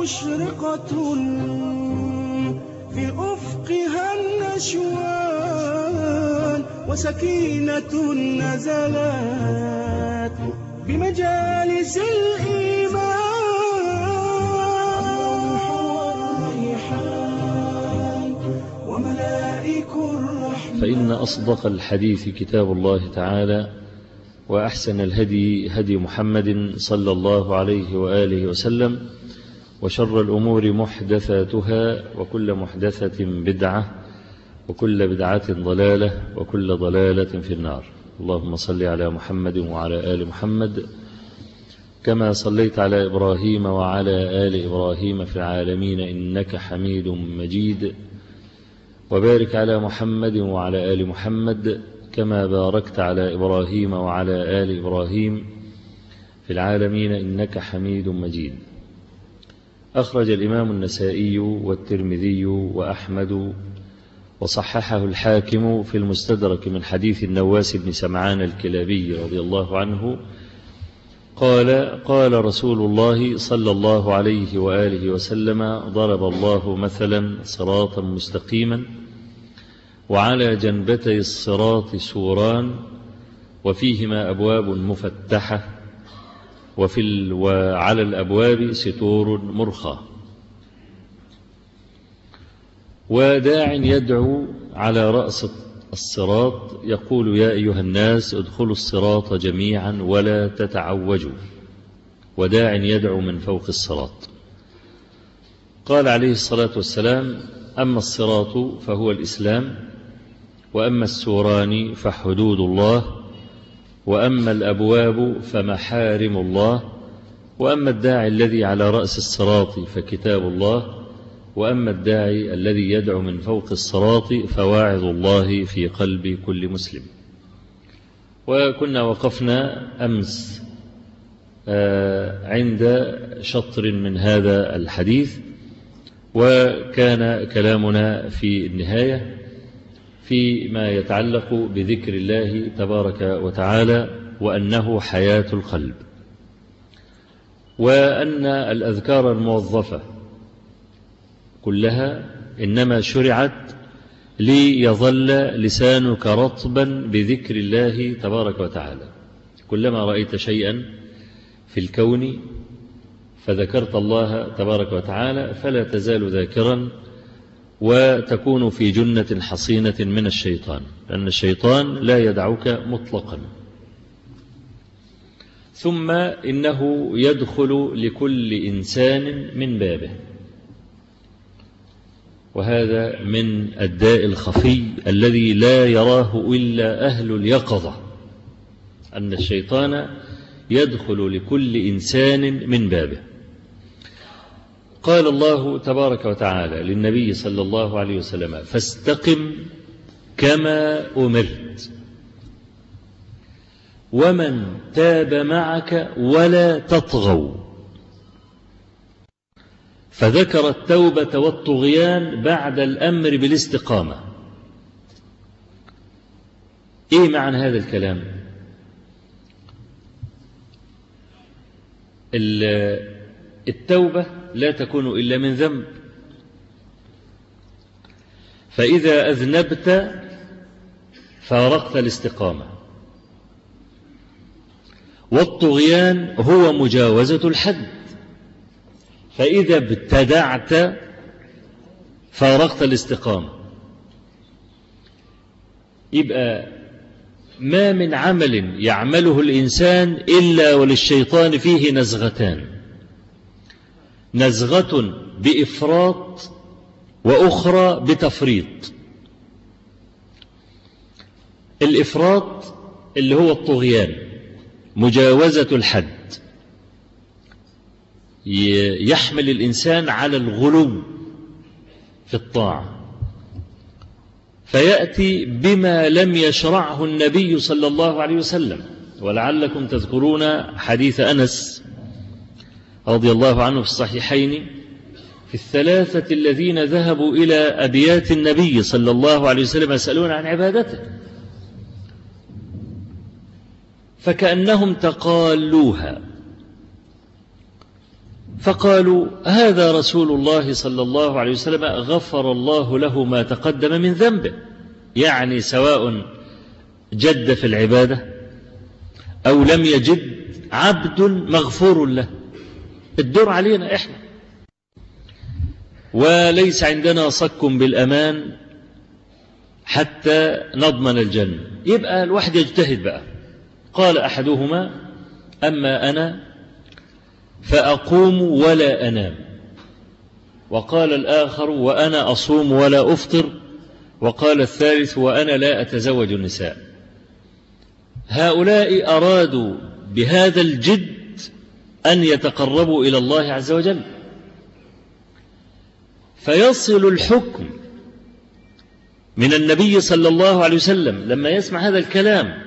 مشرقة في أفقها النشوان وسكينة نزلت بمجالس الإيمان وملائك الرحمن فإن أصدق الحديث كتاب الله تعالى وأحسن الهدي هدي محمد صلى الله عليه وآله وسلم وشر الأمور محدثاتها وكل محدثة بدعة وكل بدعة ضلالة وكل ضلالة في النار اللهم صل على محمد وعلى آل محمد كما صليت على إبراهيم وعلى آل إبراهيم في العالمين إنك حميد مجيد وبارك على محمد وعلى آل محمد كما باركت على إبراهيم وعلى آل إبراهيم في العالمين إنك حميد مجيد أخرج الإمام النسائي والترمذي وأحمد وصححه الحاكم في المستدرك من حديث النواس بن سمعان الكلابي رضي الله عنه قال قال رسول الله صلى الله عليه وآله وسلم ضرب الله مثلا صراطا مستقيما وعلى جنبتي الصراط سوران وفيهما أبواب مفتحة وفي ال... وعلى الأبواب ستور مرخى وداع يدعو على رأس الصراط يقول يا أيها الناس ادخلوا الصراط جميعا ولا تتعوجوا وداع يدعو من فوق الصراط قال عليه الصلاة والسلام أما الصراط فهو الإسلام وأما السوران فحدود الله وأما الأبواب فمحارم الله وأما الداعي الذي على رأس الصراط فكتاب الله وأما الداعي الذي يدعو من فوق الصراط فواعظ الله في قلب كل مسلم وكنا وقفنا أمس عند شطر من هذا الحديث وكان كلامنا في النهاية فيما يتعلق بذكر الله تبارك وتعالى وأنه حياة القلب وأن الأذكار الموظفة كلها إنما شرعت ليظل لسانك رطبا بذكر الله تبارك وتعالى كلما رأيت شيئا في الكون فذكرت الله تبارك وتعالى فلا تزال ذاكرا وتكون في جنة حصينة من الشيطان لأن الشيطان لا يدعوك مطلقا ثم إنه يدخل لكل إنسان من بابه وهذا من الداء الخفي الذي لا يراه إلا أهل اليقظة أن الشيطان يدخل لكل إنسان من بابه قال الله تبارك وتعالى للنبي صلى الله عليه وسلم فاستقم كما أمرت ومن تاب معك ولا تطغوا فذكر التوبة والطغيان بعد الأمر بالاستقامة إيه معنى هذا الكلام التوبة لا تكون إلا من ذنب فإذا أذنبت فارقت الاستقامة والطغيان هو مجاوزة الحد فإذا ابتدعت فارقت الاستقامة يبقى ما من عمل يعمله الإنسان إلا وللشيطان فيه نزغتان نزغة بإفراط وأخرى بتفريط الإفراط اللي هو الطغيان مجاوزة الحد يحمل الإنسان على الغلو في الطاعة فيأتي بما لم يشرعه النبي صلى الله عليه وسلم ولعلكم تذكرون حديث أنس رضي الله عنه في الصحيحين في الثلاثة الذين ذهبوا إلى أبيات النبي صلى الله عليه وسلم يسألون عن عبادته فكأنهم تقالوها فقالوا هذا رسول الله صلى الله عليه وسلم غفر الله له ما تقدم من ذنبه يعني سواء جد في العبادة أو لم يجد عبد مغفور له الدور علينا إحنا وليس عندنا صك بالأمان حتى نضمن الجنة يبقى الواحد يجتهد بقى قال أحدهما أما أنا فأقوم ولا أنام وقال الآخر وأنا أصوم ولا أفطر وقال الثالث وأنا لا أتزوج النساء هؤلاء أرادوا بهذا الجد أن يتقربوا إلى الله عز وجل فيصل الحكم من النبي صلى الله عليه وسلم لما يسمع هذا الكلام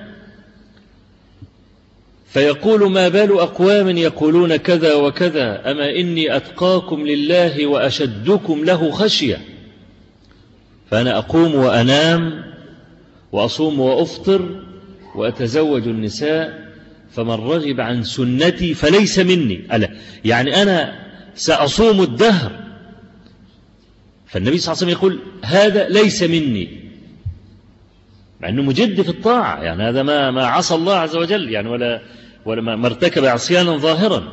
فيقول ما بال أقوام يقولون كذا وكذا أما إني أتقاكم لله وأشدكم له خشية فأنا أقوم وأنام وأصوم وأفطر وأتزوج النساء فمن رغب عن سنتي فليس مني ألا يعني أنا سأصوم الدهر فالنبي صلى الله عليه وسلم يقول هذا ليس مني مع أنه مجد في الطاعة يعني هذا ما ما عصى الله عز وجل يعني ولا ولا ما ارتكب عصيانا ظاهرا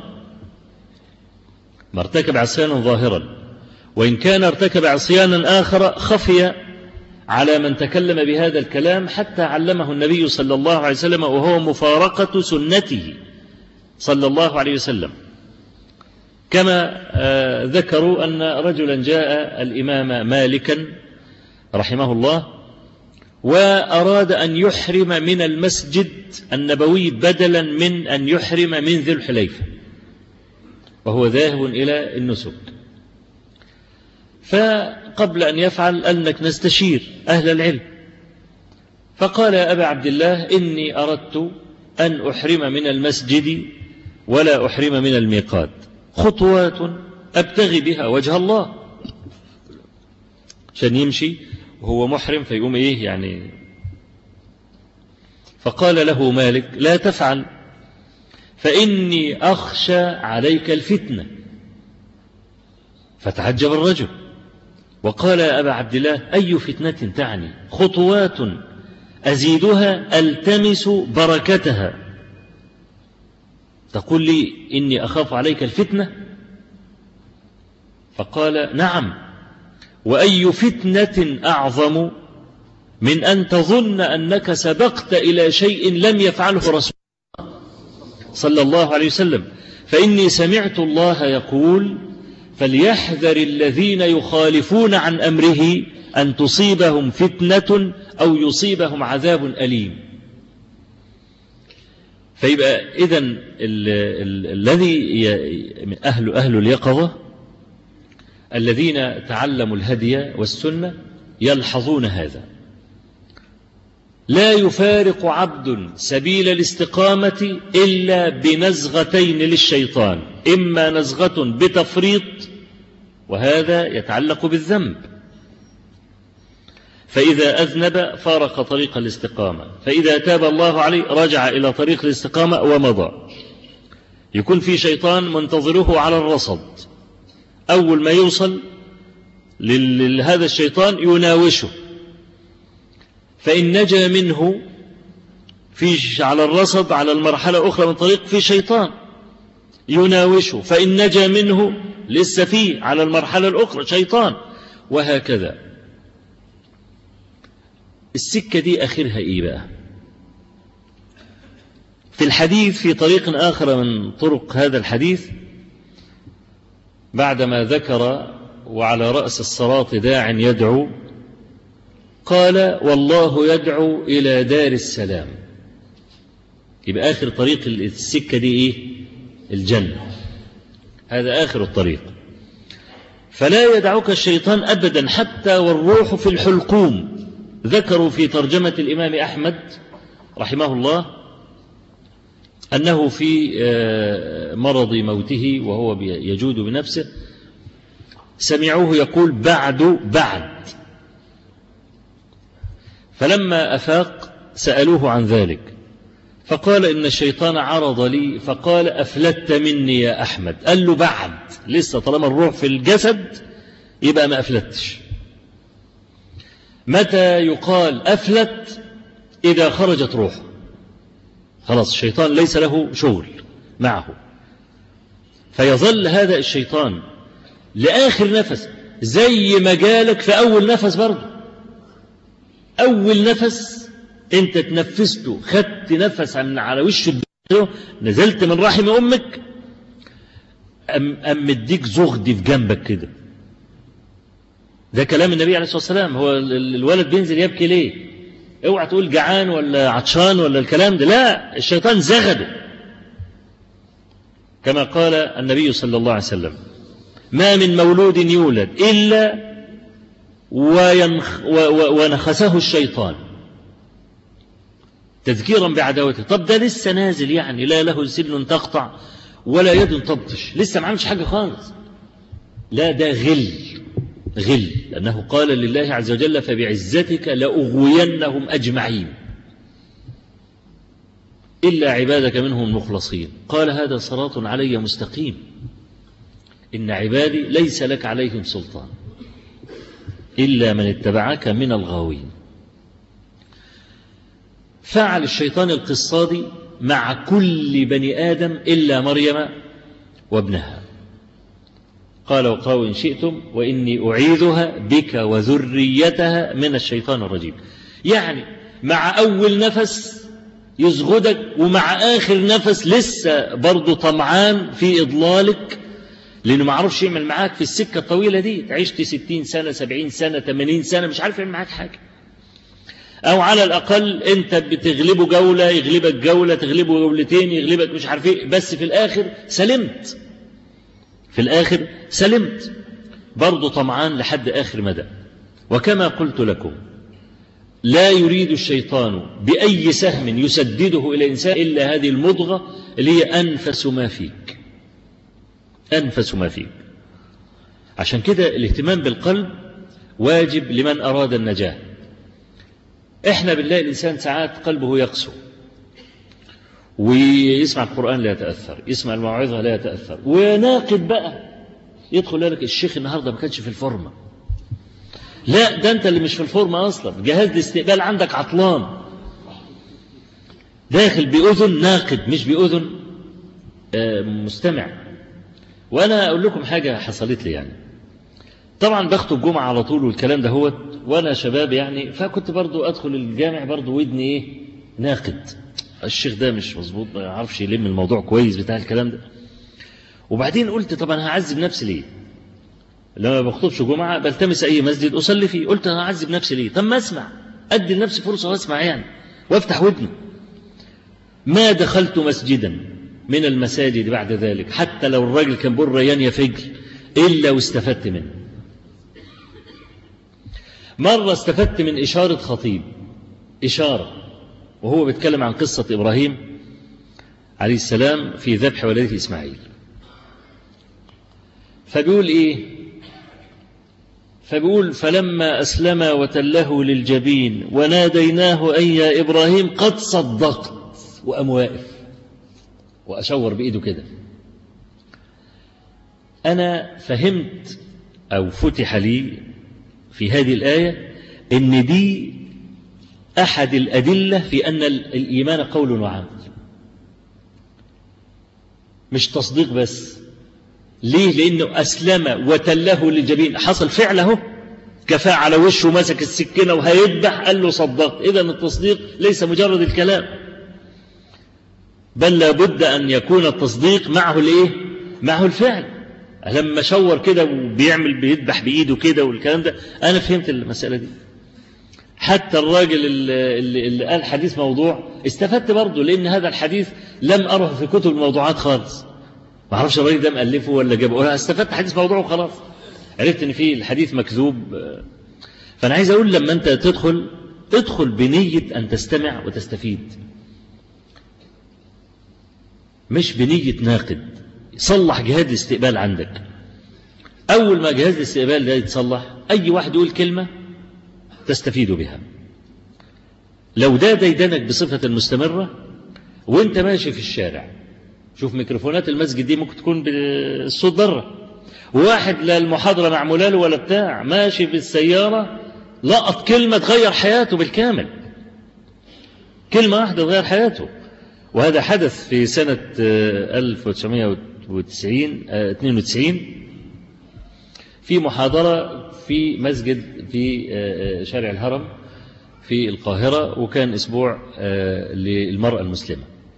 ما ارتكب عصيانا ظاهرا وإن كان ارتكب عصيانا آخر خفي على من تكلم بهذا الكلام حتى علمه النبي صلى الله عليه وسلم وهو مفارقة سنته صلى الله عليه وسلم كما ذكروا أن رجلا جاء الإمام مالكا رحمه الله وأراد أن يحرم من المسجد النبوي بدلا من أن يحرم من ذي الحليفة وهو ذاهب إلى النسك فقبل أن يفعل أنك نستشير أهل العلم فقال يا أبا عبد الله إني أردت أن أحرم من المسجد ولا أحرم من الميقات خطوات أبتغي بها وجه الله عشان يمشي وهو محرم فيقوم إيه يعني فقال له مالك لا تفعل فإني أخشى عليك الفتنة فتعجب الرجل وقال يا أبا عبد الله أي فتنة تعني خطوات أزيدها ألتمس بركتها تقول لي إني أخاف عليك الفتنة فقال نعم وأي فتنة أعظم من أن تظن أنك سبقت إلى شيء لم يفعله رسول الله صلى الله عليه وسلم فإني سمعت الله يقول فليحذر الذين يخالفون عن أمره أن تصيبهم فتنة أو يصيبهم عذاب أليم فيبقى إذن الذي أهل أهل اليقظة الذين تعلموا الهدي والسنة يلحظون هذا لا يفارق عبد سبيل الاستقامة إلا بنزغتين للشيطان إما نزغة بتفريط وهذا يتعلق بالذنب فإذا أذنب فارق طريق الاستقامة فإذا تاب الله عليه رجع إلى طريق الاستقامة ومضى يكون في شيطان منتظره على الرصد أول ما يوصل لهذا الشيطان يناوشه فإن نجا منه في على الرصد على المرحلة الأخرى من طريق في شيطان يناوشه فإن نجا منه لسه فيه على المرحلة الأخرى شيطان وهكذا السكة دي آخرها إيه بقى في الحديث في طريق آخر من طرق هذا الحديث بعدما ذكر وعلى رأس الصراط داع يدعو قال والله يدعو إلى دار السلام يبقى آخر طريق السكة دي إيه الجنة هذا آخر الطريق فلا يدعوك الشيطان أبدا حتى والروح في الحلقوم ذكروا في ترجمة الإمام أحمد رحمه الله أنه في مرض موته وهو يجود بنفسه سمعوه يقول بعد بعد فلما أفاق سألوه عن ذلك فقال إن الشيطان عرض لي فقال أفلت مني يا أحمد قال له بعد لسه طالما الروح في الجسد يبقى ما أفلتش متى يقال أفلت إذا خرجت روحه خلاص الشيطان ليس له شغل معه فيظل هذا الشيطان لآخر نفس زي ما جالك في أول نفس برضه أول نفس أنت تنفسته خدت نفس من على وش الدنيا نزلت من رحم أمك أم, أم مديك زغدي في جنبك كده ده كلام النبي عليه الصلاة والسلام هو الولد بينزل يبكي ليه اوعى تقول جعان ولا عطشان ولا الكلام ده لا الشيطان زغده كما قال النبي صلى الله عليه وسلم ما من مولود يولد إلا وينخ ونخسه الشيطان تذكيرا بعداوته طب ده لسه نازل يعني لا له سن تقطع ولا يد تبطش لسه ما عملش حاجة خالص لا ده غل غل لأنه قال لله عز وجل فبعزتك لأغوينهم أجمعين إلا عبادك منهم المخلصين قال هذا صراط علي مستقيم إن عبادي ليس لك عليهم سلطان إلا من اتبعك من الغاوين فعل الشيطان القصادي مع كل بني آدم إلا مريم وابنها قال وقالوا إن شئتم وإني أعيذها بك وذريتها من الشيطان الرجيم يعني مع أول نفس يزغدك ومع آخر نفس لسه برضه طمعان في إضلالك لأنه ما عرفش يعمل معاك في السكة الطويلة دي عشت ستين سنة سبعين سنة ثمانين سنة مش عارف يعمل معاك حاجة أو على الأقل أنت بتغلبه جولة يغلبك جولة تغلبه جولتين يغلبك مش عارف إيه بس في الآخر سلمت في الآخر سلمت برضه طمعان لحد آخر مدى وكما قلت لكم لا يريد الشيطان بأي سهم يسدده إلى الإنسان إلا هذه المضغة اللي هي أنفس ما فيك أنفس ما فيك عشان كده الاهتمام بالقلب واجب لمن أراد النجاة احنا بنلاقي الإنسان ساعات قلبه يقسو ويسمع القرآن لا يتأثر يسمع الموعظة لا يتأثر وناقد بقى يدخل لك الشيخ النهاردة ما كانش في الفورمة لا ده انت اللي مش في الفورمة اصلا جهاز الاستقبال عندك عطلان داخل بأذن ناقد مش بأذن مستمع وانا اقول لكم حاجة حصلت لي يعني طبعا بخطب جمعة على طول والكلام ده هو وانا شباب يعني فكنت برضو ادخل الجامع برضو ودني ايه ناقد الشيخ ده مش مظبوط ما يعرفش يلم الموضوع كويس بتاع الكلام ده وبعدين قلت طب انا هعذب نفسي ليه لما بخطبش جمعة بلتمس أي مسجد أصلي فيه قلت أنا أعذب نفسي ليه طب ما أسمع أدي لنفسي فرصة وأسمع يعني وأفتح ودني ما دخلت مسجدا من المساجد بعد ذلك حتى لو الراجل كان بيقول ريان يا فجل إلا واستفدت منه مرة استفدت من إشارة خطيب إشارة وهو بيتكلم عن قصة إبراهيم عليه السلام في ذبح ولده إسماعيل فبيقول إيه فبيقول فلما أسلم وتله للجبين وناديناه أي يا إبراهيم قد صدقت وأم واقف وأشور بإيده كده أنا فهمت أو فتح لي في هذه الآية إن دي أحد الأدلة في أن الإيمان قول وعمل مش تصديق بس ليه لأنه أسلم وتله للجبين حصل فعله كفاه على وشه مسك السكينة وهيذبح قال له صدقت إذا التصديق ليس مجرد الكلام بل لابد أن يكون التصديق معه الإيه معه الفعل لما شور كده وبيعمل بيذبح بإيده كده والكلام ده أنا فهمت المسألة دي حتى الراجل اللي, اللي قال حديث موضوع استفدت برضه لأن هذا الحديث لم أره في كتب الموضوعات خالص ما اعرفش الراجل ده مألفه ولا جابه انا استفدت حديث موضوعه وخلاص عرفت ان في الحديث مكذوب فانا عايز اقول لما انت تدخل ادخل بنية ان تستمع وتستفيد مش بنية ناقد صلح جهاز الاستقبال عندك اول ما جهاز الاستقبال ده يتصلح اي واحد يقول كلمة تستفيد بها لو ده ديدنك بصفة مستمرة وانت ماشي في الشارع شوف ميكروفونات المسجد دي ممكن تكون بالصوت بره وواحد لا المحاضرة معمولة له ولا بتاع ماشي بالسيارة لقط كلمة تغير حياته بالكامل كلمة واحدة تغير حياته وهذا حدث في سنة 1990 92 في محاضرة في مسجد في شارع الهرم في القاهرة وكان أسبوع للمرأة المسلمة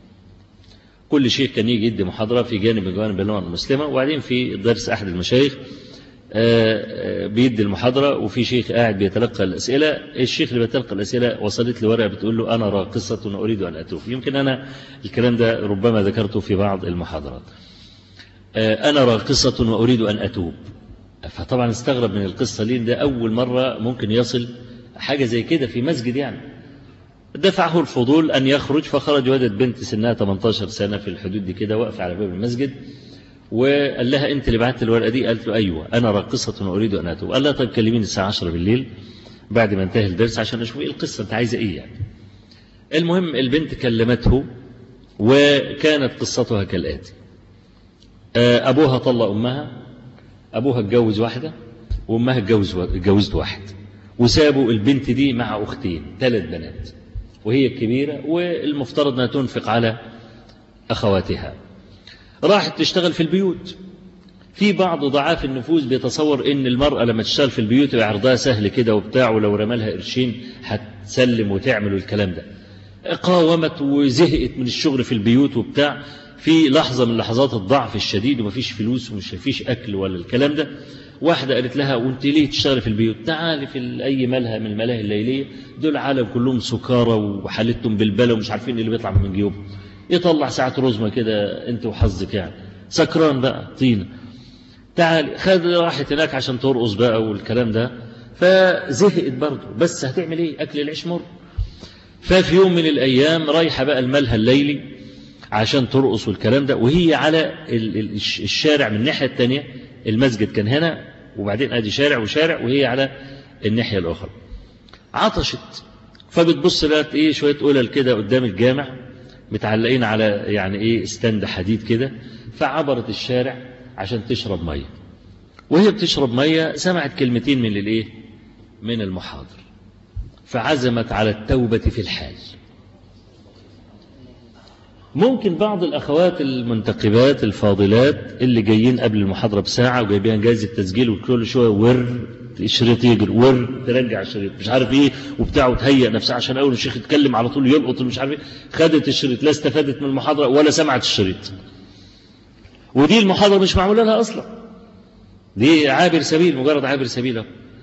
كل شيخ كان يجي يدي محاضرة في جانب من جوانب المرأة المسلمة وبعدين في درس أحد المشايخ بيدي المحاضرة وفي شيخ قاعد بيتلقى الأسئلة الشيخ اللي بيتلقى الأسئلة وصلت لي ورقة بتقول له أنا راقصة وأريد أن أتوب يمكن أنا الكلام ده ربما ذكرته في بعض المحاضرات أنا راقصة وأريد أن أتوب فطبعا استغرب من القصة ليه ده أول مرة ممكن يصل حاجة زي كده في مسجد يعني دفعه الفضول أن يخرج فخرج وجد بنت سنها 18 سنة في الحدود دي كده واقفة على باب المسجد وقال لها أنت اللي بعت الورقة دي قالت له أيوة أنا راقصة وأريد أن أتوب قال لها طيب كلميني الساعة 10 بالليل بعد ما انتهى الدرس عشان أشوف إيه القصة أنت عايزة إيه يعني المهم البنت كلمته وكانت قصتها كالآتي أبوها طلق أمها أبوها اتجوز واحدة وأمها اتجوز اتجوزت واحد وسابوا البنت دي مع أختين ثلاث بنات وهي الكبيرة والمفترض أنها تنفق على أخواتها راحت تشتغل في البيوت في بعض ضعاف النفوس بيتصور ان المرأة لما تشتغل في البيوت يبقى عرضها سهل كده وبتاع ولو رمالها قرشين هتسلم وتعمل الكلام ده قاومت وزهقت من الشغل في البيوت وبتاع في لحظة من لحظات الضعف الشديد ومفيش فلوس ومش فيش أكل ولا الكلام ده واحدة قالت لها وانت ليه تشتغلي في البيوت تعالي في أي ملهى من الملاهي الليلية دول عالم كلهم سكارى وحالتهم بالبلا ومش عارفين اللي بيطلع من جيوبهم يطلع ساعة رزمة كده انت وحظك يعني سكران بقى طينة تعالي خد راحت هناك عشان ترقص بقى والكلام ده فزهقت برضه بس هتعمل ايه اكل العيش مر ففي يوم من الايام رايحه بقى الملهى الليلي عشان ترقص والكلام ده وهي على الشارع من الناحيه الثانيه المسجد كان هنا وبعدين ادي شارع وشارع وهي على الناحيه الاخرى عطشت فبتبص لقت ايه شويه قلل كده قدام الجامع متعلقين على يعني ايه استند حديد كده فعبرت الشارع عشان تشرب ميه وهي بتشرب ميه سمعت كلمتين من الايه من المحاضر فعزمت على التوبة في الحال ممكن بعض الأخوات المنتقبات الفاضلات اللي جايين قبل المحاضرة بساعة وجايبين جايز التسجيل وكل شوية ور الشريط يجري ور ترجع الشريط مش عارف ايه وبتاع وتهيأ نفسها عشان اول الشيخ يتكلم على طول يلقط مش عارف ايه خدت الشريط لا استفادت من المحاضرة ولا سمعت الشريط ودي المحاضرة مش معمولة لها أصلا دي عابر سبيل مجرد عابر سبيل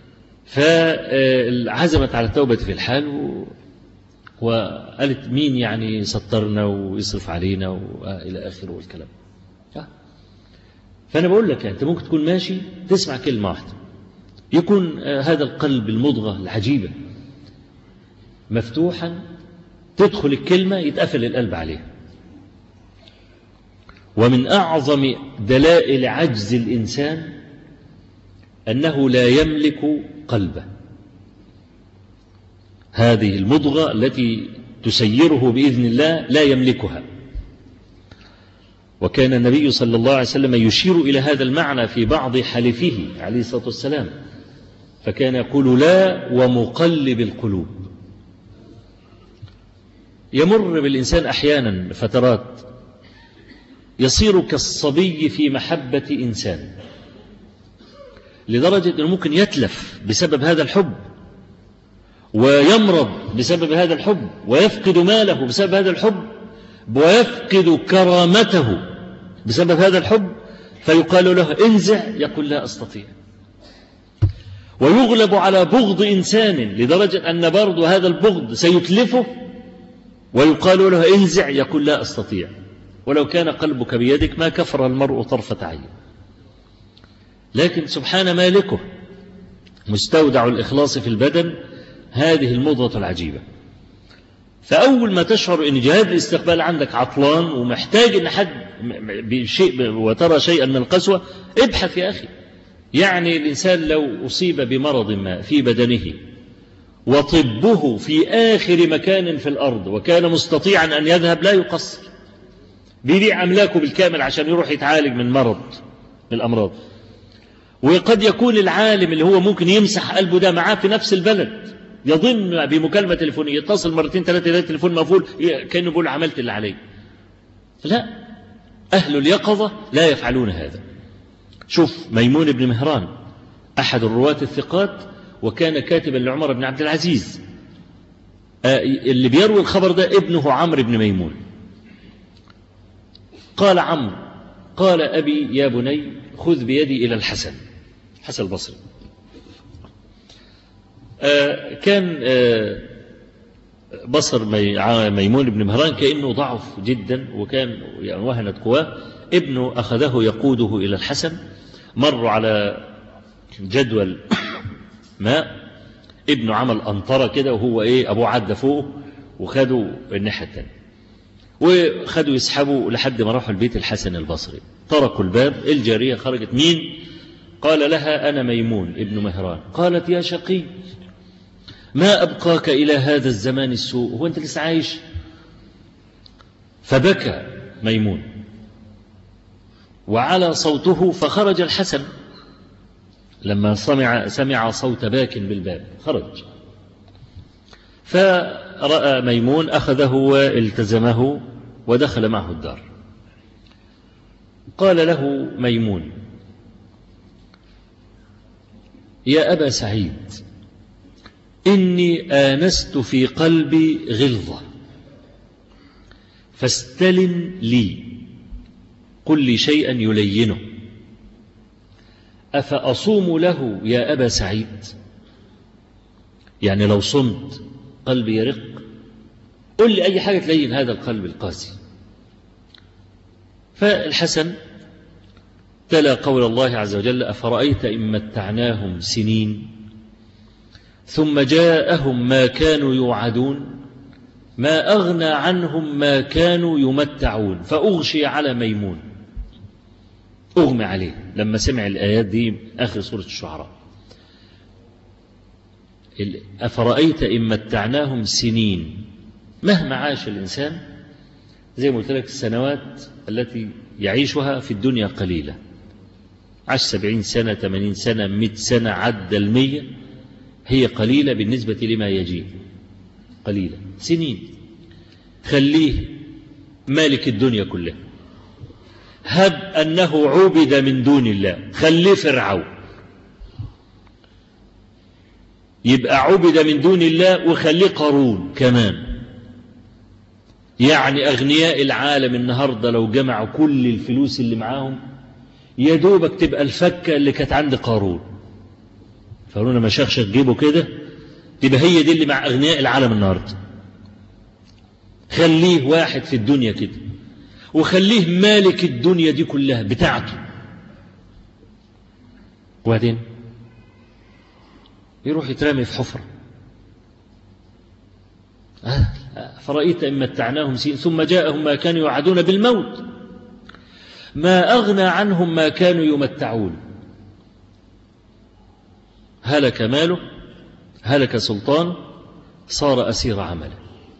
فعزمت على التوبة في الحال و... وقالت مين يعني يسطرنا ويصرف علينا وإلى آخره والكلام فأنا بقول لك أنت ممكن تكون ماشي تسمع كلمة واحدة يكون هذا القلب المضغة العجيبة مفتوحا تدخل الكلمة يتقفل القلب عليها ومن أعظم دلائل عجز الإنسان أنه لا يملك قلبه هذه المضغة التي تسيره بإذن الله لا يملكها وكان النبي صلى الله عليه وسلم يشير إلى هذا المعنى في بعض حلفه عليه الصلاة والسلام فكان يقول لا ومقلب القلوب يمر بالإنسان أحيانا فترات يصير كالصبي في محبة إنسان لدرجة أنه ممكن يتلف بسبب هذا الحب ويمرض بسبب هذا الحب ويفقد ماله بسبب هذا الحب ويفقد كرامته بسبب هذا الحب فيقال له انزع يقول لا أستطيع ويغلب على بغض إنسان لدرجة أن برضو هذا البغض سيتلفه ويقال له انزع يقول لا أستطيع ولو كان قلبك بيدك ما كفر المرء طرفة عين لكن سبحان مالكه مستودع الإخلاص في البدن هذه المضغة العجيبة فأول ما تشعر أن جهاد الاستقبال عندك عطلان ومحتاج أن حد بشيء وترى شيئا من القسوة ابحث يا أخي يعني الإنسان لو أصيب بمرض ما في بدنه وطبه في آخر مكان في الأرض وكان مستطيعا أن يذهب لا يقصر بيبيع أملاكه بالكامل عشان يروح يتعالج من مرض من الأمراض وقد يكون العالم اللي هو ممكن يمسح قلبه ده معاه في نفس البلد يظن بمكالمة تليفونية يتصل مرتين ثلاثة يلاقي التليفون مقفول كأنه بيقول عملت اللي عليه لا أهل اليقظة لا يفعلون هذا شوف ميمون بن مهران أحد الرواة الثقات وكان كاتبا لعمر بن عبد العزيز اللي بيروي الخبر ده ابنه عمرو بن ميمون قال عمرو قال أبي يا بني خذ بيدي إلى الحسن حسن البصري كان بصر ميمون بن مهران كأنه ضعف جدا وكان يعني وهنت قواه ابنه أخذه يقوده إلى الحسن مروا على جدول ماء ابنه عمل أنطرة كده وهو إيه أبوه عدى فوقه وخدوا الناحية الثانية وخدوا يسحبوا لحد ما راحوا البيت الحسن البصري طرقوا الباب الجارية خرجت مين قال لها أنا ميمون ابن مهران قالت يا شقي ما أبقاك إلى هذا الزمان السوء هو أنت لسه عايش فبكى ميمون وعلى صوته فخرج الحسن لما سمع سمع صوت باك بالباب خرج فرأى ميمون أخذه والتزمه ودخل معه الدار قال له ميمون يا أبا سعيد إني آنست في قلبي غلظة فاستلن لي قل لي شيئا يلينه أفأصوم له يا أبا سعيد يعني لو صمت قلبي يرق قل لي أي حاجة تلين هذا القلب القاسي فالحسن تلا قول الله عز وجل أفرأيت إن متعناهم سنين ثم جاءهم ما كانوا يوعدون ما أغنى عنهم ما كانوا يمتعون فأغشي على ميمون أغمى عليه لما سمع الآيات دي آخر سورة الشعراء أفرأيت إن متعناهم سنين مهما عاش الإنسان زي ما قلت لك السنوات التي يعيشها في الدنيا قليلة عاش سبعين سنة ثمانين سنة مئة سنة عدى المية هي قليلة بالنسبة لما يجي قليلة سنين خليه مالك الدنيا كلها هب أنه عبد من دون الله خليه فرعون يبقى عبد من دون الله وخليه قارون كمان يعني أغنياء العالم النهاردة لو جمعوا كل الفلوس اللي معاهم يا دوبك تبقى الفكة اللي كانت عند قارون فقالوا لما شخشخ جيبه كده تبقى هي دي اللي مع أغنياء العالم النهاردة خليه واحد في الدنيا كده وخليه مالك الدنيا دي كلها بتاعته وبعدين يروح يترمي في حفرة فرأيت إن متعناهم سين ثم جاءهم ما كانوا يوعدون بالموت ما أغنى عنهم ما كانوا يمتعون هلك ماله هلك سلطان صار أسير عمله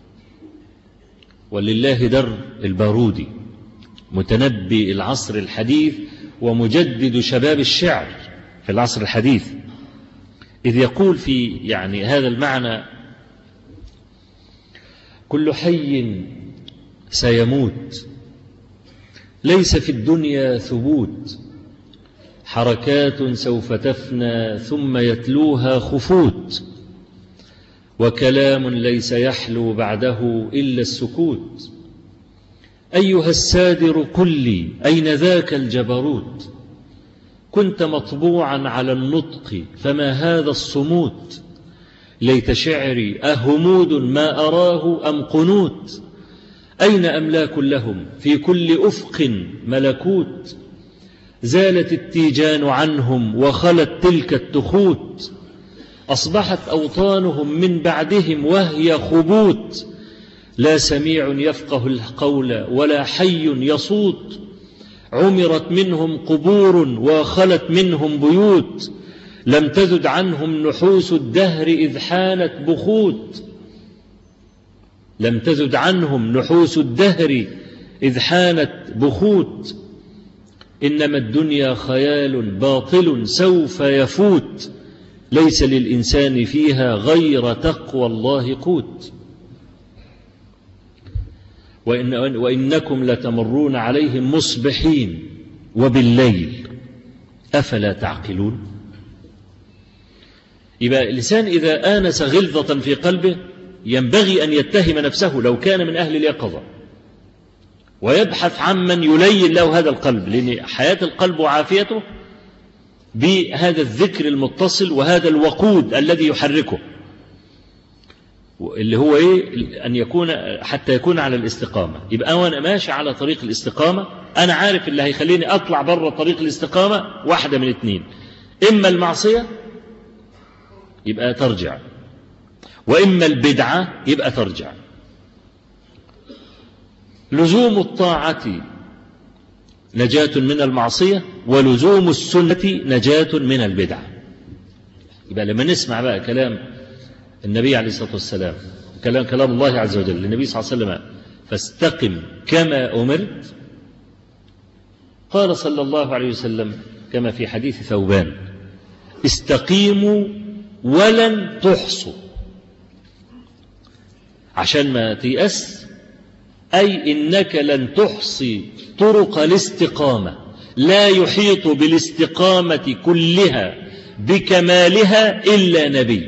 ولله در البارودي متنبي العصر الحديث ومجدد شباب الشعر في العصر الحديث إذ يقول في يعني هذا المعنى كل حي سيموت ليس في الدنيا ثبوت حركات سوف تفنى ثم يتلوها خفوت وكلام ليس يحلو بعده إلا السكوت أيها السادر كلي أين ذاك الجبروت كنت مطبوعا على النطق فما هذا الصموت ليت شعري أهمود ما أراه أم قنوت أين أملاك لهم في كل أفق ملكوت زالت التيجان عنهم وخلت تلك التخوت أصبحت أوطانهم من بعدهم وهي خبوت لا سميع يفقه القول ولا حي يصوت عمرت منهم قبور وخلت منهم بيوت لم تزد عنهم نحوس الدهر إذ حانت بخوت لم تزد عنهم نحوس الدهر إذ حانت بخوت إنما الدنيا خيال باطل سوف يفوت ليس للإنسان فيها غير تقوى الله قوت وإن وإنكم لتمرون عليهم مصبحين وبالليل أفلا تعقلون يبقى الإنسان إذا آنس غلظة في قلبه ينبغي أن يتهم نفسه لو كان من أهل اليقظة ويبحث عمن يلين له هذا القلب لأن حياة القلب وعافيته بهذا الذكر المتصل وهذا الوقود الذي يحركه اللي هو ايه ان يكون حتى يكون على الاستقامه يبقى وانا ماشي على طريق الاستقامه انا عارف اللي هيخليني اطلع بره طريق الاستقامه واحده من اتنين اما المعصيه يبقى ترجع واما البدعه يبقى ترجع لزوم الطاعه نجاه من المعصيه ولزوم السنه نجاه من البدعه يبقى لما نسمع بقى كلام النبي عليه الصلاة والسلام كلام كلام الله عز وجل للنبي صلى الله عليه وسلم فاستقم كما أمرت قال صلى الله عليه وسلم كما في حديث ثوبان استقيموا ولن تحصوا عشان ما تيأس أي إنك لن تحصي طرق الاستقامة لا يحيط بالاستقامة كلها بكمالها إلا نبي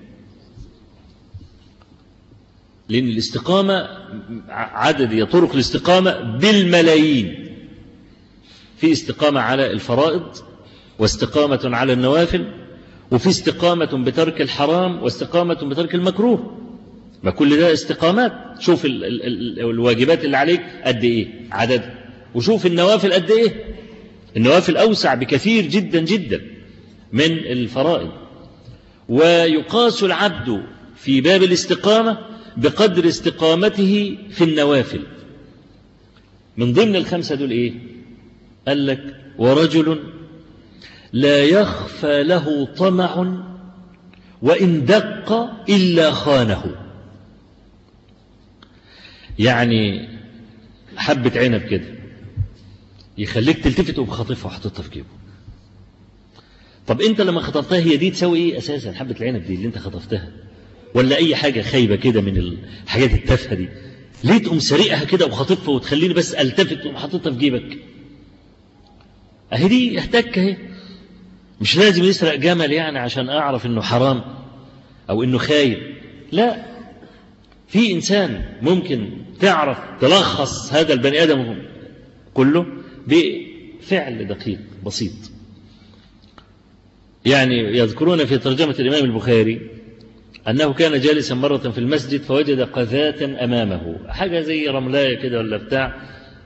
لأن الاستقامة عدد طرق الاستقامة بالملايين في استقامة على الفرائض واستقامة على النوافل وفي استقامة بترك الحرام واستقامة بترك المكروه ما كل ده استقامات شوف ال ال ال الواجبات اللي عليك قد ايه عدد وشوف النوافل قد ايه النوافل أوسع بكثير جدا جدا من الفرائض ويقاس العبد في باب الاستقامة بقدر استقامته في النوافل من ضمن الخمسة دول ايه قال لك ورجل لا يخفى له طمع وإن دق إلا خانه يعني حبة عنب كده يخليك تلتفت وبخطفها وحطيتها في جيبه طب انت لما خطفتها هي دي تساوي ايه اساسا حبة العنب دي اللي انت خطفتها ولا اي حاجة خايبة كده من الحاجات التافهة دي ليه تقوم سريقها كده وخاطفها وتخليني بس التفت وحطيتها في جيبك اهي دي احتك اهي مش لازم يسرق جمل يعني عشان اعرف انه حرام او انه خايب لا في انسان ممكن تعرف تلخص هذا البني ادم كله بفعل دقيق بسيط يعني يذكرون في ترجمة الإمام البخاري أنه كان جالسا مرة في المسجد فوجد قذاة أمامه حاجة زي رملاية كده ولا بتاع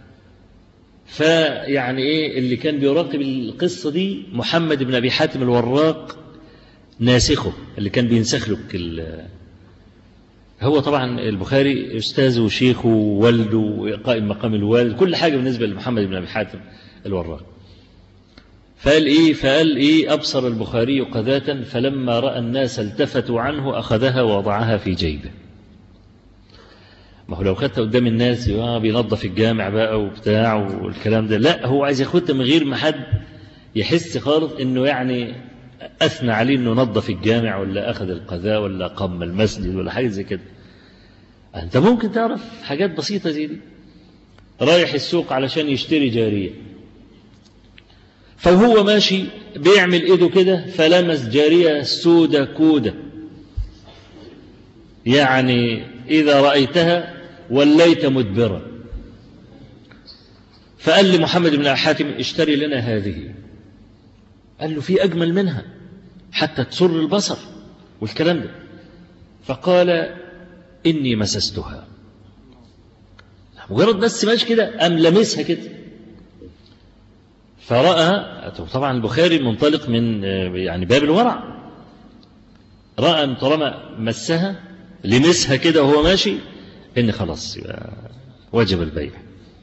فيعني إيه اللي كان بيراقب القصة دي محمد بن أبي حاتم الوراق ناسخه اللي كان بينسخ له هو طبعا البخاري أستاذه وشيخه ووالده قائم مقام الوالد كل حاجة بالنسبة لمحمد بن أبي حاتم الوراق فقال إيه فقال إيه أبصر البخاري قذاة فلما رأى الناس التفتوا عنه أخذها ووضعها في جيبه ما هو لو خدتها قدام الناس آه بينظف الجامع بقى وبتاع والكلام ده لا هو عايز ياخدها من غير ما حد يحس خالص انه يعني اثنى عليه انه نظف الجامع ولا اخذ القذاء ولا قم المسجد ولا حاجه زي كده انت ممكن تعرف حاجات بسيطه زي دي رايح السوق علشان يشتري جاريه فهو ماشي بيعمل ايده كده فلمس جارية سودة كودة يعني إذا رأيتها وليت مدبرا فقال لمحمد بن حاتم اشتري لنا هذه قال له في أجمل منها حتى تسر البصر والكلام ده فقال إني مسستها مجرد بس ماشي كده أم لمسها كده فرأى طبعا البخاري منطلق من يعني باب الورع رأى طالما مسها لمسها كده وهو ماشي ان خلاص وجب البيع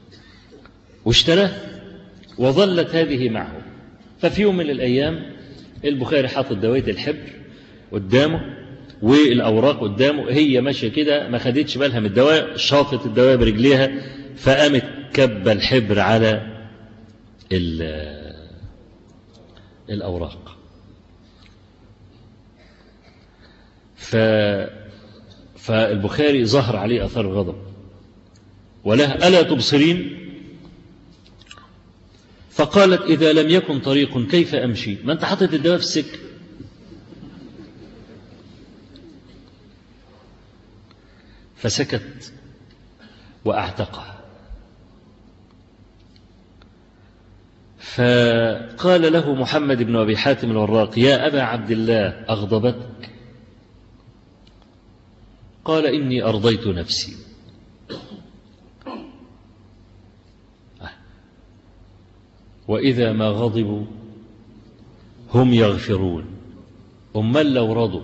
واشتراه وظلت هذه معه ففي يوم من الأيام البخاري حاطط دوائة الحبر قدامه والأوراق قدامه هي ماشية كده ما خدتش بالها من الدواء شاطت الدواء برجليها فقامت كب الحبر على الأوراق ف فالبخاري ظهر عليه أثار الغضب وله ألا تبصرين فقالت إذا لم يكن طريق كيف أمشي ما أنت حاطط الدواء في السكة فسكت وأعتقه فقال له محمد بن أبي حاتم الوراق يا أبا عبد الله أغضبتك قال إني أرضيت نفسي وإذا ما غضبوا هم يغفرون أمال لو رضوا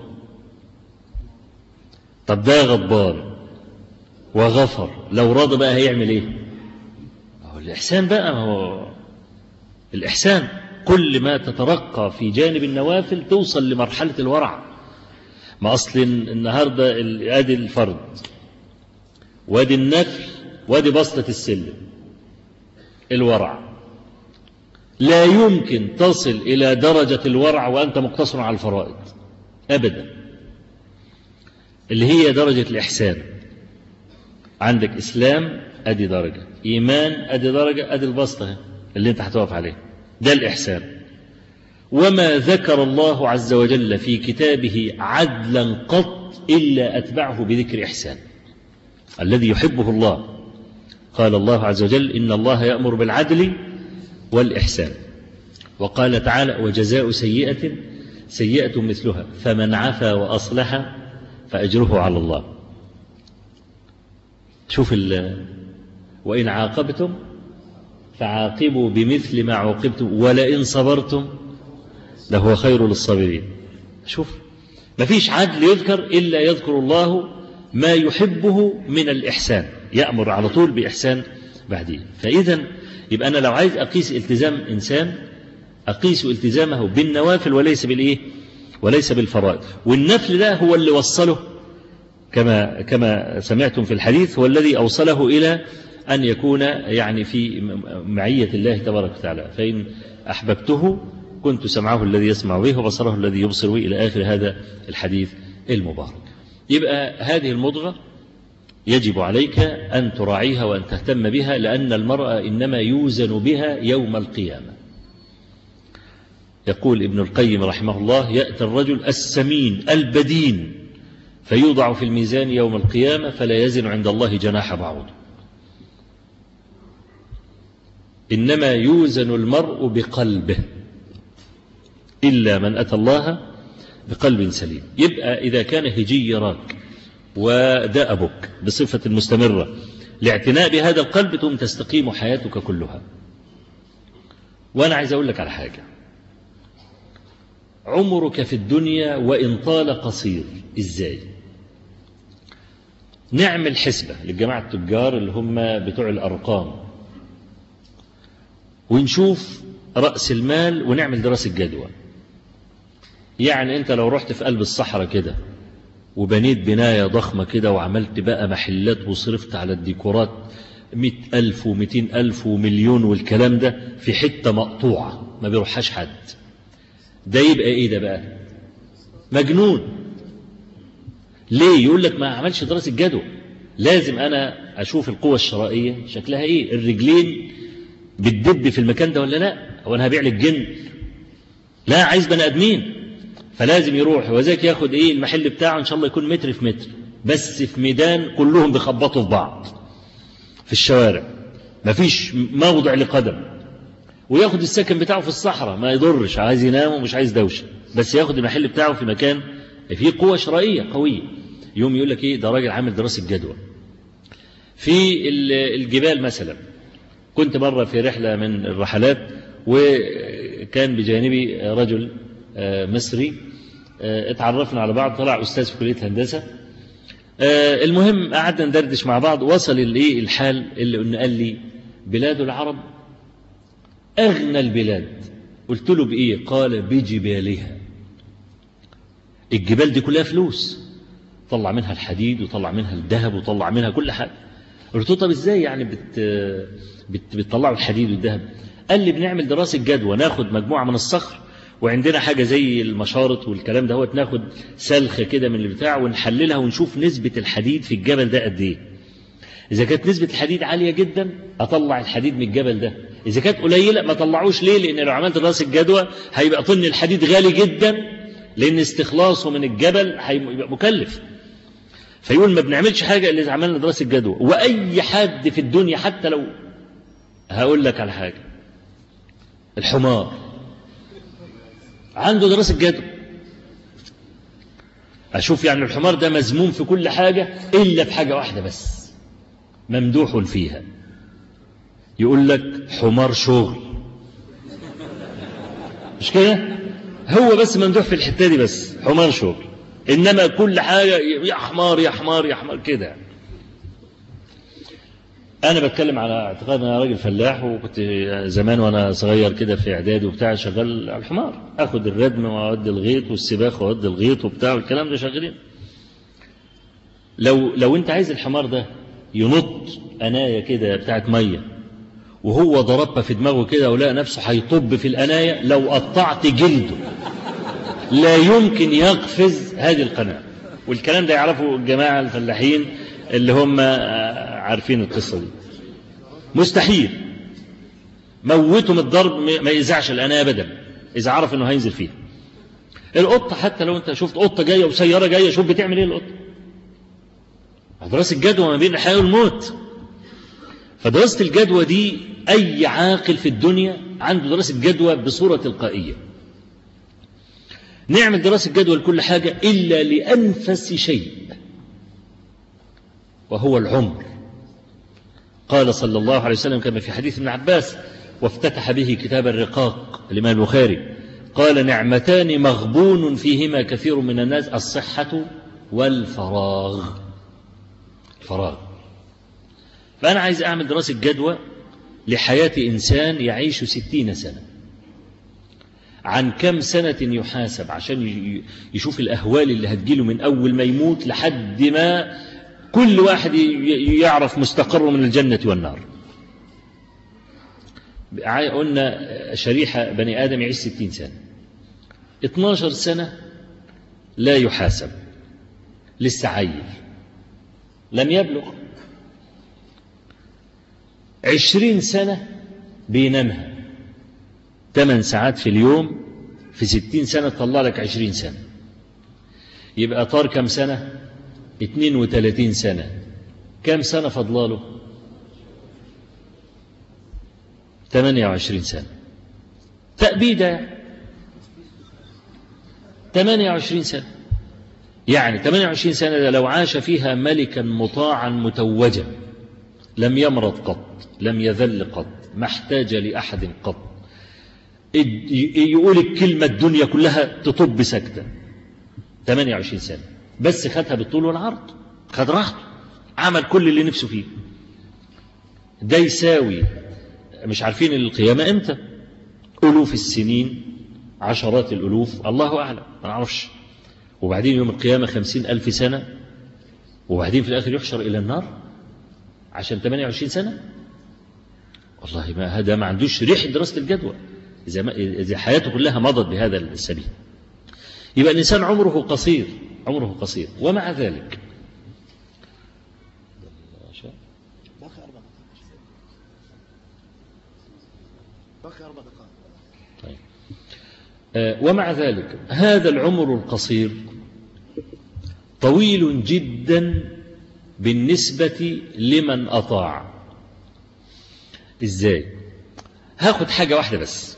طب ده غضبان وغفر لو رضى بقى هيعمل ايه هو الإحسان بقى هو الإحسان كل ما تترقى في جانب النوافل توصل لمرحلة الورع ما أصل النهاردة أدي الفرض وادي النفل وادي بسطة السلم الورع لا يمكن تصل إلى درجة الورع وأنت مقتصر على الفرائض أبدا اللي هي درجة الإحسان عندك إسلام أدي درجة إيمان أدي درجة أدي البسطة اللي أنت هتقف عليه ده الإحسان وما ذكر الله عز وجل في كتابه عدلا قط إلا أتبعه بذكر إحسان الذي يحبه الله قال الله عز وجل إن الله يأمر بالعدل والإحسان وقال تعالى وجزاء سيئة سيئة مثلها فمن عفا وأصلح فأجره على الله شوف وإن عاقبتم فعاقبوا بمثل ما عوقبتم ولئن صبرتم لهو خير للصابرين شوف ما فيش عدل يذكر إلا يذكر الله ما يحبه من الإحسان يأمر على طول بإحسان بعدين فإذا يبقى أنا لو عايز أقيس التزام إنسان أقيس التزامه بالنوافل وليس بالإيه وليس بالفرائض والنفل ده هو اللي وصله كما كما سمعتم في الحديث هو الذي أوصله إلى أن يكون يعني في معية الله تبارك وتعالى فإن أحببته كنت سمعه الذي يسمع به وبصره الذي يبصر به إلى آخر هذا الحديث المبارك يبقى هذه المضغة يجب عليك أن تراعيها وأن تهتم بها لأن المرأة إنما يوزن بها يوم القيامة يقول ابن القيم رحمه الله يأتي الرجل السمين البدين فيوضع في الميزان يوم القيامة فلا يزن عند الله جناح بعوض إنما يوزن المرء بقلبه إلا من أتى الله بقلب سليم يبقى إذا كان هجي يراك ودأبك بصفة مستمرة لاعتناء بهذا القلب ثم تستقيم حياتك كلها وأنا عايز أقول لك على حاجة عمرك في الدنيا وإن طال قصير إزاي نعمل حسبة للجماعة التجار اللي هم بتوع الأرقام ونشوف رأس المال ونعمل دراسة جدوى يعني أنت لو رحت في قلب الصحراء كده وبنيت بناية ضخمة كده وعملت بقى محلات وصرفت على الديكورات مئة ألف ومئتين ألف ومليون والكلام ده في حتة مقطوعة ما بيروحهاش حد ده يبقى ايه ده بقى مجنون ليه يقول لك ما عملش دراسة جدوى لازم أنا أشوف القوة الشرائية شكلها إيه الرجلين بتدب في المكان ده ولا لا هو أنا هبيع لك جن لا عايز بني آدمين فلازم يروح وذاك ياخد إيه المحل بتاعه إن شاء الله يكون متر في متر بس في ميدان كلهم بيخبطوا في بعض في الشوارع مفيش موضع لقدم وياخد السكن بتاعه في الصحراء ما يضرش عايز ينام ومش عايز دوشة بس ياخد المحل بتاعه في مكان فيه قوة شرائية قوية يوم يقول لك ايه ده راجل عامل دراسة جدوى في الجبال مثلا كنت مرة في رحلة من الرحلات وكان بجانبي رجل مصري اتعرفنا على بعض طلع أستاذ في كلية هندسة المهم قعدنا ندردش مع بعض وصل الايه الحال اللي قلنا قال لي بلاد العرب أغنى البلاد قلت له بإيه قال بجبالها الجبال دي كلها فلوس طلع منها الحديد وطلع منها الذهب وطلع منها كل حاجة قلت له طب ازاي يعني بت بت بتطلعوا الحديد والذهب قال لي بنعمل دراسة جدوى ناخد مجموعة من الصخر وعندنا حاجة زي المشارط والكلام ده ناخد سلخة كده من البتاع ونحللها ونشوف نسبة الحديد في الجبل ده قد ايه إذا كانت نسبة الحديد عالية جدا أطلع الحديد من الجبل ده إذا كانت قليلة ما طلعوش ليه لأن لو عملت دراسة جدوى هيبقى طن الحديد غالي جدا لأن استخلاصه من الجبل هيبقى مكلف فيقول ما بنعملش حاجة إلا إذا عملنا دراسة جدوى وأي حد في الدنيا حتى لو هقول لك على حاجة الحمار عنده دراسة جدوى أشوف يعني الحمار ده مذموم في كل حاجة إلا في حاجة واحدة بس ممدوح فيها يقول لك حمار شغل مش كده هو بس ممدوح في الحتة دي بس حمار شغل إنما كل حاجة يا حمار يا حمار يا حمار كده أنا بتكلم على اعتقاد أنا راجل فلاح وكنت زمان وأنا صغير كده في إعدادي وبتاع شغال على الحمار أخد الردم وأودي الغيط والسباخ وأودي الغيط وبتاع والكلام ده شغالين لو لو أنت عايز الحمار ده ينط أناية كده بتاعت مية وهو ضربها في دماغه كده ولقى نفسه هيطب في الأناية لو قطعت جلده لا يمكن يقفز هذه القناة والكلام ده يعرفه الجماعة الفلاحين اللي هم عارفين القصة دي مستحيل موتهم الضرب ما يزعش الأناية أبدا إذا عرف أنه هينزل فيها القطة حتى لو أنت شفت قطة جاية وسيارة جاية شوف بتعمل إيه القطة دراسة الجدوى ما بين الحياة والموت فدراسة الجدوى دي أي عاقل في الدنيا عنده دراسة جدوى بصورة تلقائية نعمل دراسة جدوى لكل حاجة إلا لأنفس شيء وهو العمر قال صلى الله عليه وسلم كما في حديث ابن عباس وافتتح به كتاب الرقاق الإمام البخاري قال نعمتان مغبون فيهما كثير من الناس الصحة والفراغ الفراغ فأنا عايز أعمل دراسة جدوى لحياة إنسان يعيش ستين سنة عن كم سنة يحاسب عشان يشوف الأهوال اللي هتجيله من أول ما يموت لحد ما كل واحد يعرف مستقره من الجنة والنار قلنا شريحة بني آدم يعيش ستين سنة 12 سنة لا يحاسب لسه عيل لم يبلغ عشرين سنة بينامها ثمان ساعات في اليوم في ستين سنة تطلع لك عشرين سنة يبقى طار كم سنة اتنين وتلاتين سنة كم سنة فضلاله تمانية وعشرين سنة تأبيدة تمانية وعشرين سنة يعني تمانية وعشرين سنة ده لو عاش فيها ملكا مطاعا متوجا لم يمرض قط لم يذل قط ما احتاج لأحد قط يقول الكلمة الدنيا كلها تطب سكتة 28 سنة بس خدها بالطول والعرض خد راحته عمل كل اللي نفسه فيه ده يساوي مش عارفين القيامة امتى ألوف السنين عشرات الألوف الله أعلم ما نعرفش وبعدين يوم القيامة خمسين ألف سنة وبعدين في الآخر يحشر إلى النار عشان 28 سنة والله ما هذا ما عندوش ريح دراسة الجدوى إذا, ما إذا حياته كلها مضت بهذا السبيل يبقى الإنسان عمره قصير عمره قصير ومع ذلك طيب. ومع ذلك هذا العمر القصير طويل جدا بالنسبة لمن أطاع إزاي هاخد حاجة واحدة بس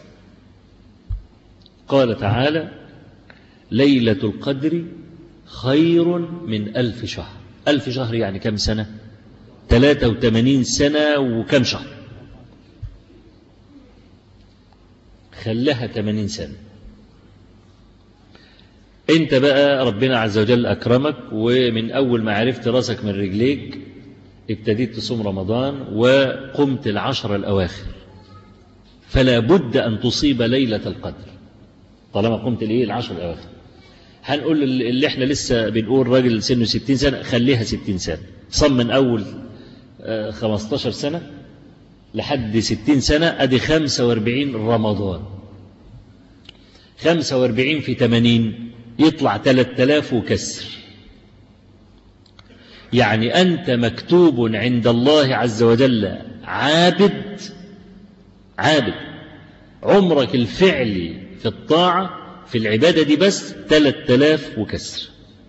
قال تعالى ليلة القدر خير من ألف شهر ألف شهر يعني كم سنة ثلاثة وثمانين سنة وكم شهر خلها ثمانين سنة انت بقى ربنا عز وجل أكرمك ومن أول ما عرفت راسك من رجليك ابتديت تصوم رمضان وقمت العشر الأواخر فلا بد أن تصيب ليلة القدر طالما قمت الإيه العشر الأواخر هنقول اللي احنا لسه بنقول راجل سنه 60 سنة خليها 60 سنة صم من أول 15 سنة لحد 60 سنة أدي 45 رمضان 45 في 80 يطلع 3000 وكسر يعني أنت مكتوب عند الله عز وجل عابد عابد عمرك الفعلي في الطاعة في العبادة دي بس 3000 وكسر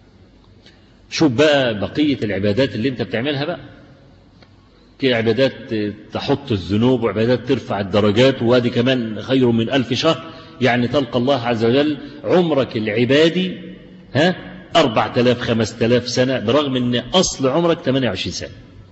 شوف بقى بقية العبادات اللي انت بتعملها بقى كي عبادات تحط الذنوب وعبادات ترفع الدرجات وادي كمان خير من ألف شهر يعني تلقى الله عز وجل عمرك العبادي ها أربعة آلاف خمسة آلاف سنة برغم أن أصل عمرك 28 سنة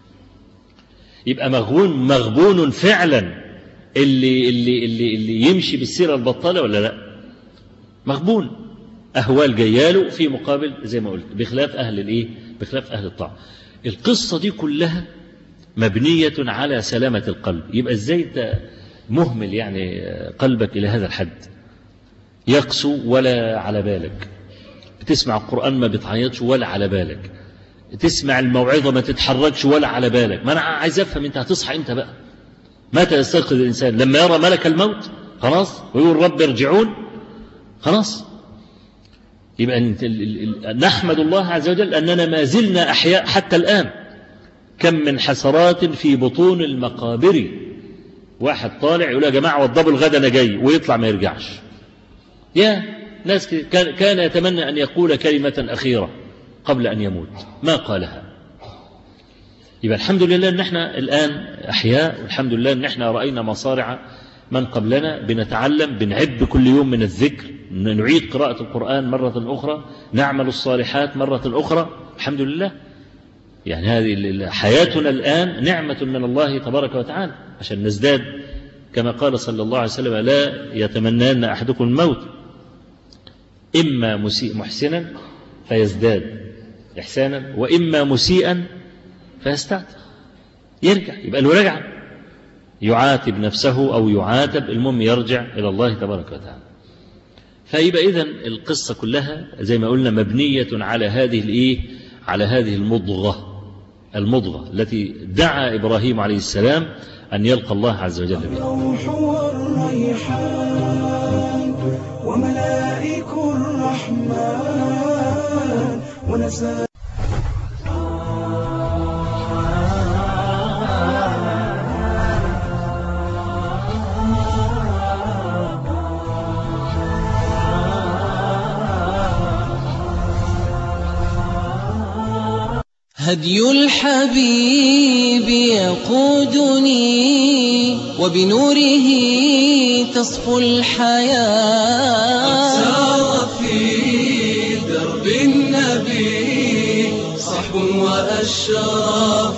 يبقى مغبون مغبون فعلا اللي, اللي, اللي, اللي يمشي بالسيرة البطالة ولا لا مغبون أهوال جياله في مقابل زي ما قلت بخلاف أهل الإيه بخلاف أهل الطاعة القصة دي كلها مبنية على سلامة القلب يبقى ازاي انت مهمل يعني قلبك إلى هذا الحد يقسو ولا على بالك بتسمع القرآن ما بتعيطش ولا على بالك تسمع الموعظة ما تتحركش ولا على بالك ما أنا عايز أفهم أنت هتصحى أنت بقى متى يستيقظ الإنسان لما يرى ملك الموت خلاص ويقول رب ارجعون خلاص يبقى نحمد الله عز وجل أننا ما زلنا أحياء حتى الآن كم من حسرات في بطون المقابر واحد طالع يقول يا جماعة وضبوا الغدا أنا جاي ويطلع ما يرجعش يا ناس كان, كان يتمنى أن يقول كلمة أخيرة قبل أن يموت ما قالها يبقى الحمد لله أن احنا الآن أحياء والحمد لله أن احنا رأينا مصارع من قبلنا بنتعلم بنعد كل يوم من الذكر نعيد قراءة القرآن مرة أخرى نعمل الصالحات مرة أخرى الحمد لله يعني هذه حياتنا الآن نعمة من الله تبارك وتعالى عشان نزداد كما قال صلى الله عليه وسلم لا يتمنى أحدكم الموت إما مسيء محسنا فيزداد إحسانا وإما مسيئا فيستعتب يرجع يبقى له رجعة يعاتب نفسه أو يعاتب المهم يرجع إلى الله تبارك وتعالى فيبقى إذن القصة كلها زي ما قلنا مبنية على هذه الإيه على هذه المضغة المضغة التي دعا إبراهيم عليه السلام أن يلقى الله عز وجل بها الروح والريحان وملائك الرحمن ونسائر هدي الحبيب يقودني وبنوره تصفو الحياة سار في درب النبي صحب وأشراف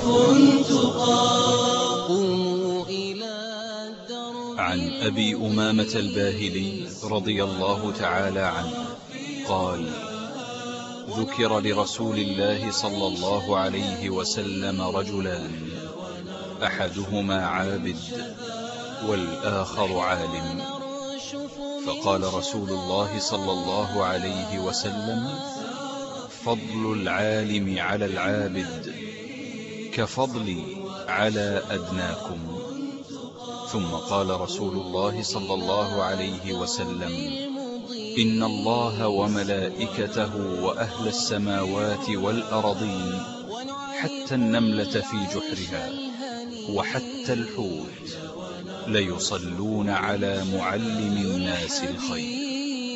تقام قوموا إلى الدرب عن أبي أمامة الباهلي رضي الله تعالى عنه قال ذكر لرسول الله صلى الله عليه وسلم رجلان أحدهما عابد والآخر عالم فقال رسول الله صلى الله عليه وسلم فضل العالم على العابد كفضلي على أدناكم ثم قال رسول الله صلى الله عليه وسلم إن الله وملائكته وأهل السماوات والأرضين حتى النملة في جحرها وحتى الحوت ليصلون على معلم الناس الخير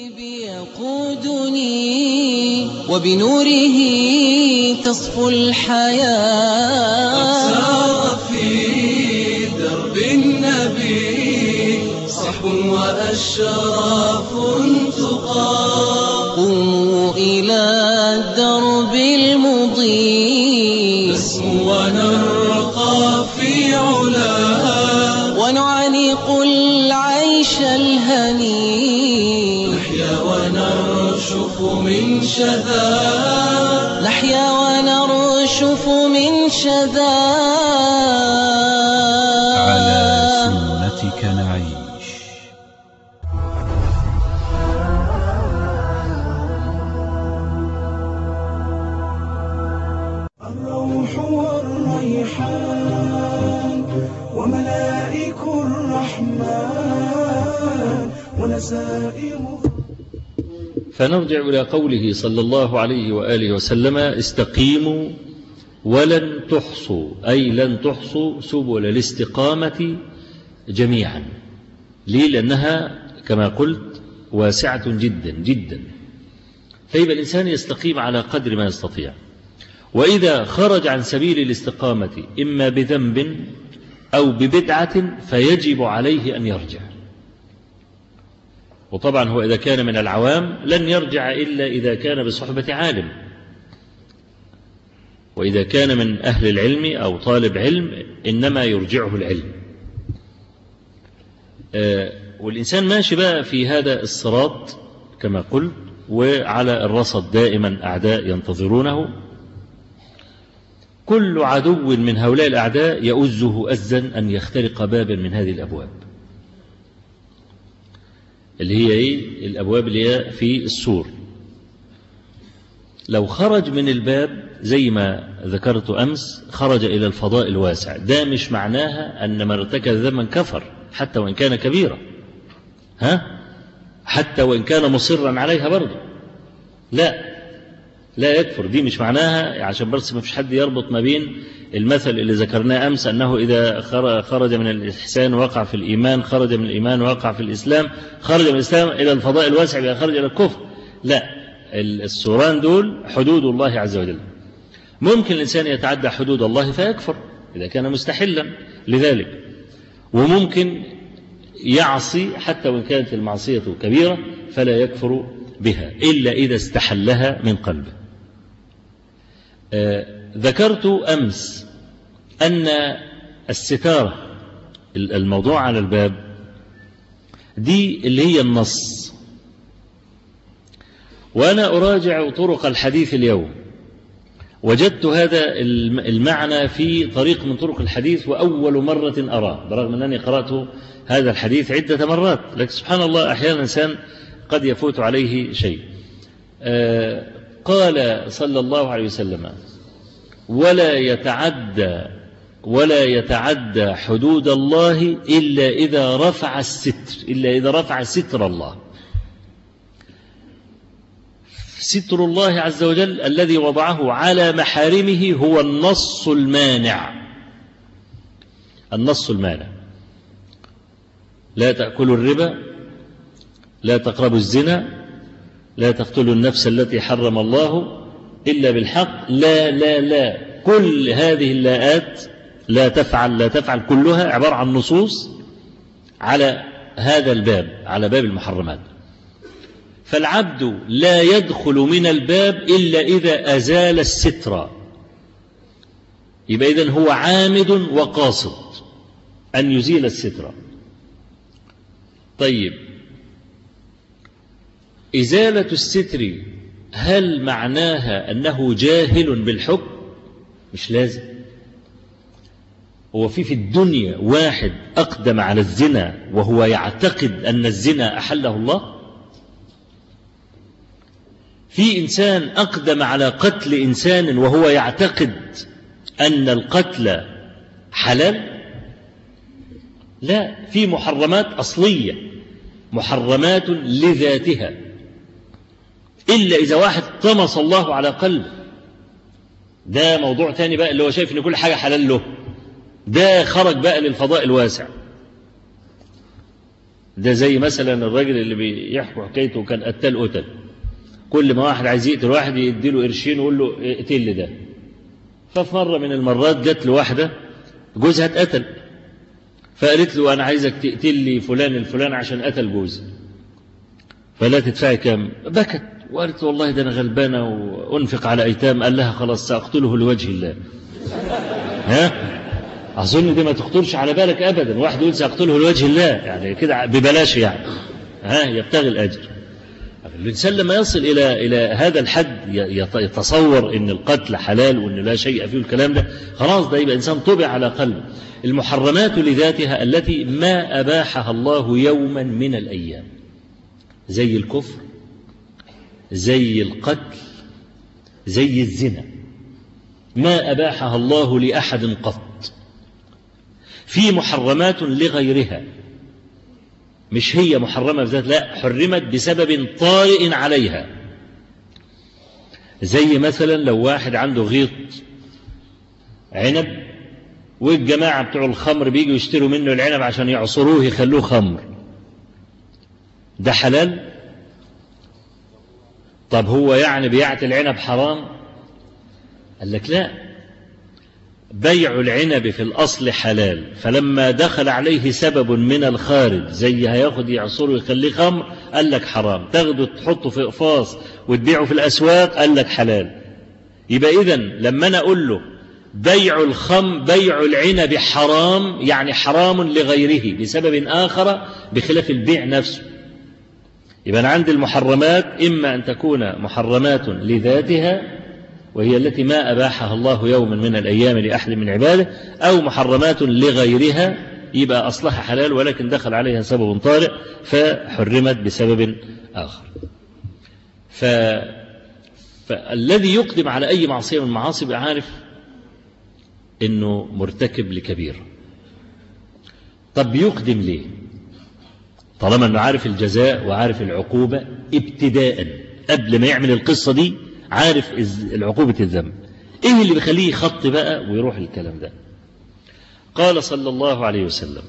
يقودني وبنوره تصفو الحياة سار في درب النبي صحب وأشراف تقام قوموا إلى الدرب المضيء نسمو ونرقى في علاها ونعانق العيش الهني نحيا ونرشف من شذا نحيا ونرشف من شذا على سنتك نعيش فنرجع إلى قوله صلى الله عليه وآله وسلم استقيموا ولن تحصوا أي لن تحصوا سبل الاستقامة جميعا ليه لأنها كما قلت واسعة جدا جدا فيبقى الإنسان يستقيم على قدر ما يستطيع وإذا خرج عن سبيل الاستقامة إما بذنب أو ببدعة فيجب عليه أن يرجع وطبعا هو إذا كان من العوام لن يرجع إلا إذا كان بصحبة عالم وإذا كان من أهل العلم أو طالب علم إنما يرجعه العلم والإنسان ماشي بقى في هذا الصراط كما قلت وعلى الرصد دائما أعداء ينتظرونه كل عدو من هؤلاء الأعداء يؤزه أزا أن يخترق بابا من هذه الأبواب اللي هي إيه؟ الأبواب اللي هي في السور لو خرج من الباب زي ما ذكرت أمس خرج إلى الفضاء الواسع ده مش معناها أن من ارتكب ذنبا كفر حتى وإن كان كبيرا ها حتى وإن كان مصرا عليها برضه لا لا يكفر دي مش معناها عشان بس ما فيش حد يربط ما بين المثل اللي ذكرناه أمس أنه إذا خرج من الإحسان وقع في الإيمان خرج من الإيمان وقع في الإسلام خرج من الإسلام إلى الفضاء الواسع إذا خرج إلى الكفر لا السوران دول حدود الله عز وجل ممكن الإنسان يتعدى حدود الله فيكفر إذا كان مستحلا لذلك وممكن يعصي حتى وإن كانت المعصية كبيرة فلا يكفر بها إلا إذا استحلها من قلبه آه ذكرت أمس أن الستارة الموضوع على الباب دي اللي هي النص وأنا أراجع طرق الحديث اليوم وجدت هذا المعنى في طريق من طرق الحديث وأول مرة أراه برغم أنني قرأت هذا الحديث عدة مرات لكن سبحان الله أحيانا الإنسان قد يفوت عليه شيء آه قال صلى الله عليه وسلم ولا يتعدى ولا يتعدى حدود الله إلا إذا رفع الستر إلا إذا رفع ستر الله ستر الله عز وجل الذي وضعه على محارمه هو النص المانع النص المانع لا تأكلوا الربا لا تقربوا الزنا لا تقتلوا النفس التي حرم الله إلا بالحق لا لا لا كل هذه اللاءات لا تفعل لا تفعل كلها عبارة عن نصوص على هذا الباب على باب المحرمات فالعبد لا يدخل من الباب إلا إذا أزال الستر يبقى إذن هو عامد وقاصد أن يزيل الستر طيب إزالة الستر هل معناها أنه جاهل بالحكم مش لازم هو في في الدنيا واحد أقدم على الزنا وهو يعتقد أن الزنا أحله الله في إنسان أقدم على قتل إنسان وهو يعتقد أن القتل حلال لا في محرمات أصلية محرمات لذاتها إلا إذا واحد طمس الله على قلبه ده موضوع تاني بقى اللي هو شايف ان كل حاجة حلال له ده خرج بقى للفضاء الواسع ده زي مثلا الراجل اللي بيحكوا حكايته كان قتال قتل كل ما واحد عايز يقتل واحد يديله قرشين ويقول له اقتل لي ده ففي مرة من المرات جت له واحدة جوزها اتقتل فقالت له أنا عايزك تقتل لي فلان الفلان عشان قتل جوزي فلا تدفعي كام بكت وقالت والله ده أنا غلبانة وأنفق على أيتام قال لها خلاص سأقتله لوجه الله ها أظن دي ما تخطرش على بالك أبدا واحد يقول سأقتله لوجه الله يعني كده ببلاش يعني ها يبتغي الأجر الإنسان لما يصل إلى إلى هذا الحد يتصور أن القتل حلال وأن لا شيء فيه الكلام ده خلاص ده يبقى إنسان طبع على قلبه المحرمات لذاتها التي ما أباحها الله يوما من الأيام زي الكفر زي القتل زي الزنا ما أباحها الله لأحد قط في محرمات لغيرها مش هي محرمة بذات لا حرمت بسبب طارئ عليها زي مثلا لو واحد عنده غيط عنب والجماعة بتوع الخمر بيجوا يشتروا منه العنب عشان يعصروه يخلوه خمر ده حلال طب هو يعني بيعة العنب حرام قال لك لا بيع العنب في الأصل حلال فلما دخل عليه سبب من الخارج زي هياخد يعصره ويخليه خمر قال لك حرام تاخده تحطه في إقفاص وتبيعه في الأسواق قال لك حلال يبقى إذا لما أنا أقول له بيع الخم بيع العنب حرام يعني حرام لغيره بسبب آخر بخلاف البيع نفسه يبقى أنا عندي المحرمات إما أن تكون محرمات لذاتها وهي التي ما أباحها الله يوما من الأيام لأحد من عباده أو محرمات لغيرها يبقى أصلها حلال ولكن دخل عليها سبب طارئ فحرمت بسبب آخر ف... فالذي يقدم على أي معصية من المعاصي يبقى عارف إنه مرتكب لكبير طب يقدم ليه طالما أنه عارف الجزاء وعارف العقوبة ابتداء قبل ما يعمل القصة دي عارف العقوبة الذنب ايه اللي بيخليه يخط بقى ويروح الكلام ده قال صلى الله عليه وسلم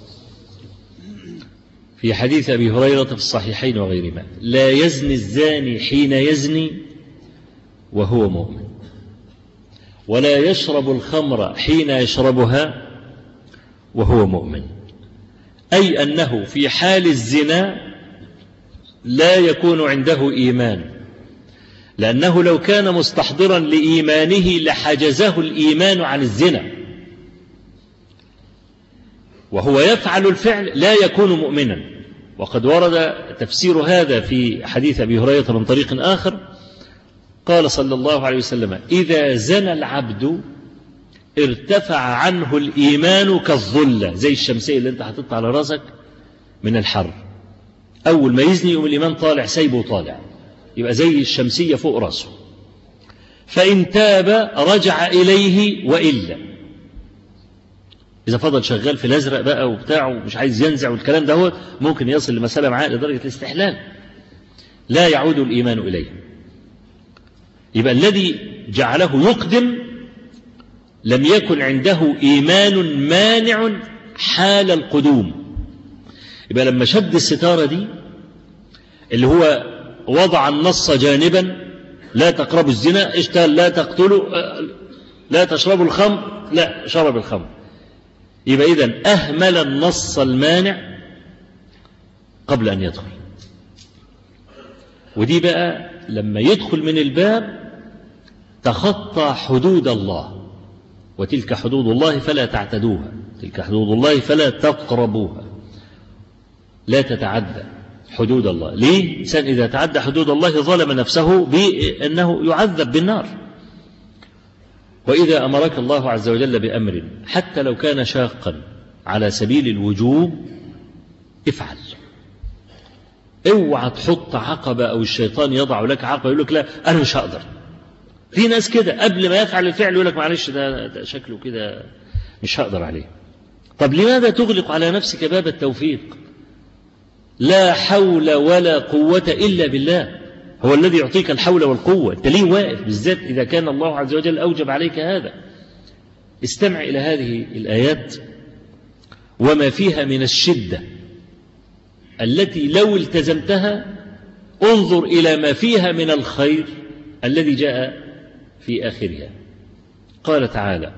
في حديث أبي هريرة في الصحيحين وغيرهما لا يزني الزاني حين يزني وهو مؤمن ولا يشرب الخمر حين يشربها وهو مؤمن أي أنه في حال الزنا لا يكون عنده إيمان لأنه لو كان مستحضرا لإيمانه لحجزه الإيمان عن الزنا وهو يفعل الفعل لا يكون مؤمنا وقد ورد تفسير هذا في حديث أبي هريرة من طريق آخر قال صلى الله عليه وسلم إذا زنى العبد ارتفع عنه الإيمان كالظلة زي الشمسية اللي انت حطيتها على راسك من الحر أول ما يزني يوم الإيمان طالع سايبه طالع يبقى زي الشمسية فوق راسه فإن تاب رجع إليه وإلا إذا فضل شغال في الأزرق بقى وبتاعه ومش عايز ينزع والكلام ده هو ممكن يصل لمسألة معاه لدرجة الاستحلال لا يعود الإيمان إليه يبقى الذي جعله يقدم لم يكن عنده إيمان مانع حال القدوم يبقى لما شد الستارة دي اللي هو وضع النص جانبا لا تقربوا الزنا اشتهى لا تقتلوا لا تشربوا الخمر لا شرب الخمر يبقى إذن أهمل النص المانع قبل أن يدخل ودي بقى لما يدخل من الباب تخطى حدود الله وتلك حدود الله فلا تعتدوها تلك حدود الله فلا تقربوها لا تتعدى حدود الله ليه؟ الإنسان إذا تعدى حدود الله ظلم نفسه بأنه يعذب بالنار وإذا أمرك الله عز وجل بأمر حتى لو كان شاقا على سبيل الوجوب افعل اوعى تحط عقبة أو الشيطان يضع لك عقبة يقول لك لا أنا مش هقدر في ناس كده قبل ما يفعل الفعل يقول لك معلش ده, ده شكله كده مش هقدر عليه طب لماذا تغلق على نفسك باب التوفيق لا حول ولا قوة إلا بالله هو الذي يعطيك الحول والقوة أنت ليه واقف بالذات إذا كان الله عز وجل أوجب عليك هذا استمع إلى هذه الآيات وما فيها من الشدة التي لو التزمتها انظر إلى ما فيها من الخير الذي جاء في آخرها قال تعالى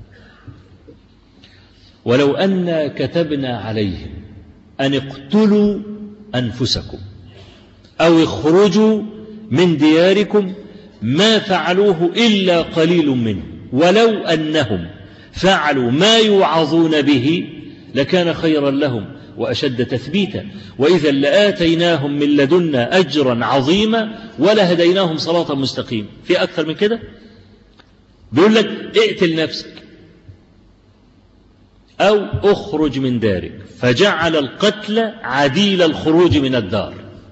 ولو أنا كتبنا عليهم أن اقتلوا أنفسكم أو اخرجوا من دياركم ما فعلوه إلا قليل منهم ولو أنهم فعلوا ما يوعظون به لكان خيرا لهم وأشد تثبيتا وإذا لآتيناهم من لدنا أجرا عظيما ولهديناهم صراطا مستقيما في أكثر من كده بيقول لك اقتل نفسك أو اخرج من دارك فجعل القتل عديل الخروج من الدار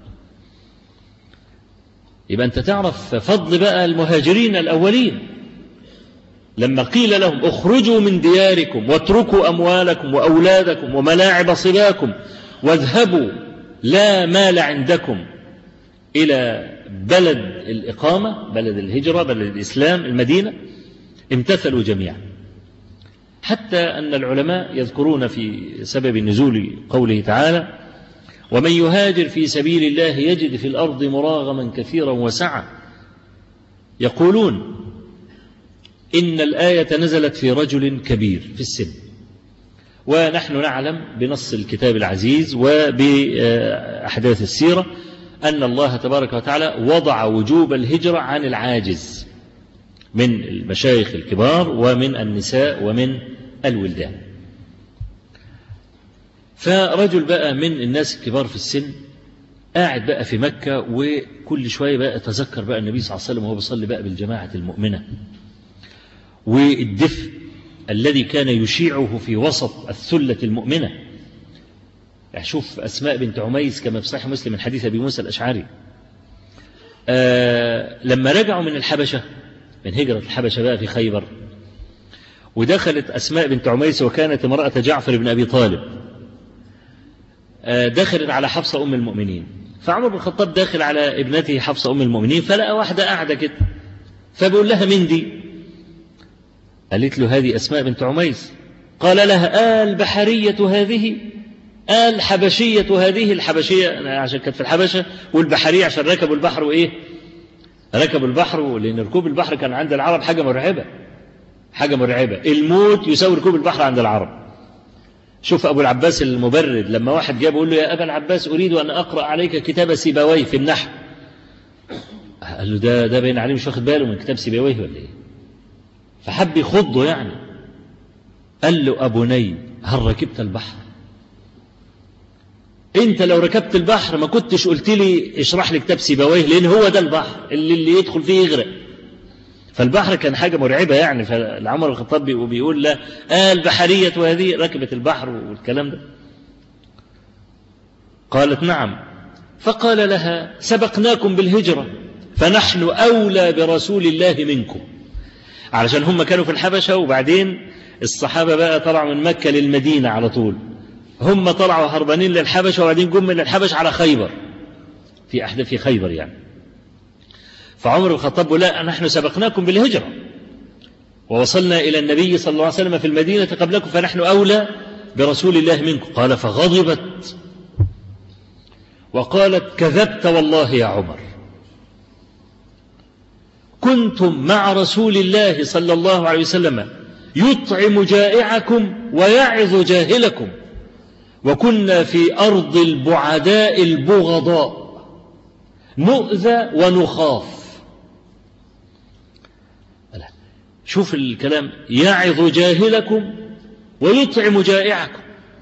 يبقى أنت تعرف فضل بقى المهاجرين الأولين لما قيل لهم اخرجوا من دياركم واتركوا أموالكم وأولادكم وملاعب صباكم واذهبوا لا مال عندكم إلى بلد الإقامة بلد الهجرة بلد الإسلام المدينة امتثلوا جميعا حتى أن العلماء يذكرون في سبب نزول قوله تعالى ومن يهاجر في سبيل الله يجد في الأرض مراغما كثيرا وسعة يقولون إن الآية نزلت في رجل كبير في السن ونحن نعلم بنص الكتاب العزيز وبأحداث السيرة أن الله تبارك وتعالى وضع وجوب الهجرة عن العاجز من المشايخ الكبار ومن النساء ومن الولدان فرجل بقى من الناس الكبار في السن قاعد بقى في مكة وكل شوية بقى تذكر بقى النبي صلى الله عليه وسلم وهو بيصلي بقى بالجماعة المؤمنة والدفء الذي كان يشيعه في وسط الثلة المؤمنة شوف أسماء بنت عميس كما في صحيح مسلم من حديث أبي موسى الأشعري آه لما رجعوا من الحبشة من هجرة الحبشة بقى في خيبر ودخلت أسماء بنت عميس وكانت امرأة جعفر بن أبي طالب آه دخلت على حفصة أم المؤمنين فعمر بن الخطاب داخل على ابنته حفصة أم المؤمنين فلقى واحدة قاعدة كده فبيقول لها مين دي قالت له هذه أسماء بنت عميس قال لها آل بحرية هذه آل حبشية هذه الحبشية عشان كانت في الحبشة والبحرية عشان ركبوا البحر وإيه ركبوا البحر لأن ركوب البحر كان عند العرب حاجة مرعبة حاجة مرعبة الموت يساوي ركوب البحر عند العرب شوف أبو العباس المبرد لما واحد جاب يقول له يا أبا العباس أريد أن أقرأ عليك كتاب سيبويه في النحو قال له ده ده باين عليه مش واخد باله من كتاب سيبويه ولا إيه فحب يخضه يعني قال له أبني هل ركبت البحر انت لو ركبت البحر ما كنتش قلت لي اشرح لي كتاب سيبويه لان هو ده البحر اللي اللي يدخل فيه يغرق فالبحر كان حاجة مرعبة يعني فالعمر الخطاب بيقول لا آل بحرية وهذه ركبت البحر والكلام ده قالت نعم فقال لها سبقناكم بالهجرة فنحن أولى برسول الله منكم علشان هم كانوا في الحبشة وبعدين الصحابة بقى طلعوا من مكة للمدينة على طول هم طلعوا هربانين للحبشة وبعدين جم من الحبش على خيبر في أحد في خيبر يعني فعمر بن الخطاب لا نحن سبقناكم بالهجرة ووصلنا إلى النبي صلى الله عليه وسلم في المدينة قبلكم فنحن أولى برسول الله منكم قال فغضبت وقالت كذبت والله يا عمر كنتم مع رسول الله صلى الله عليه وسلم يطعم جائعكم ويعظ جاهلكم وكنا في أرض البعداء البغضاء نؤذى ونخاف شوف الكلام يعظ جاهلكم ويطعم جائعكم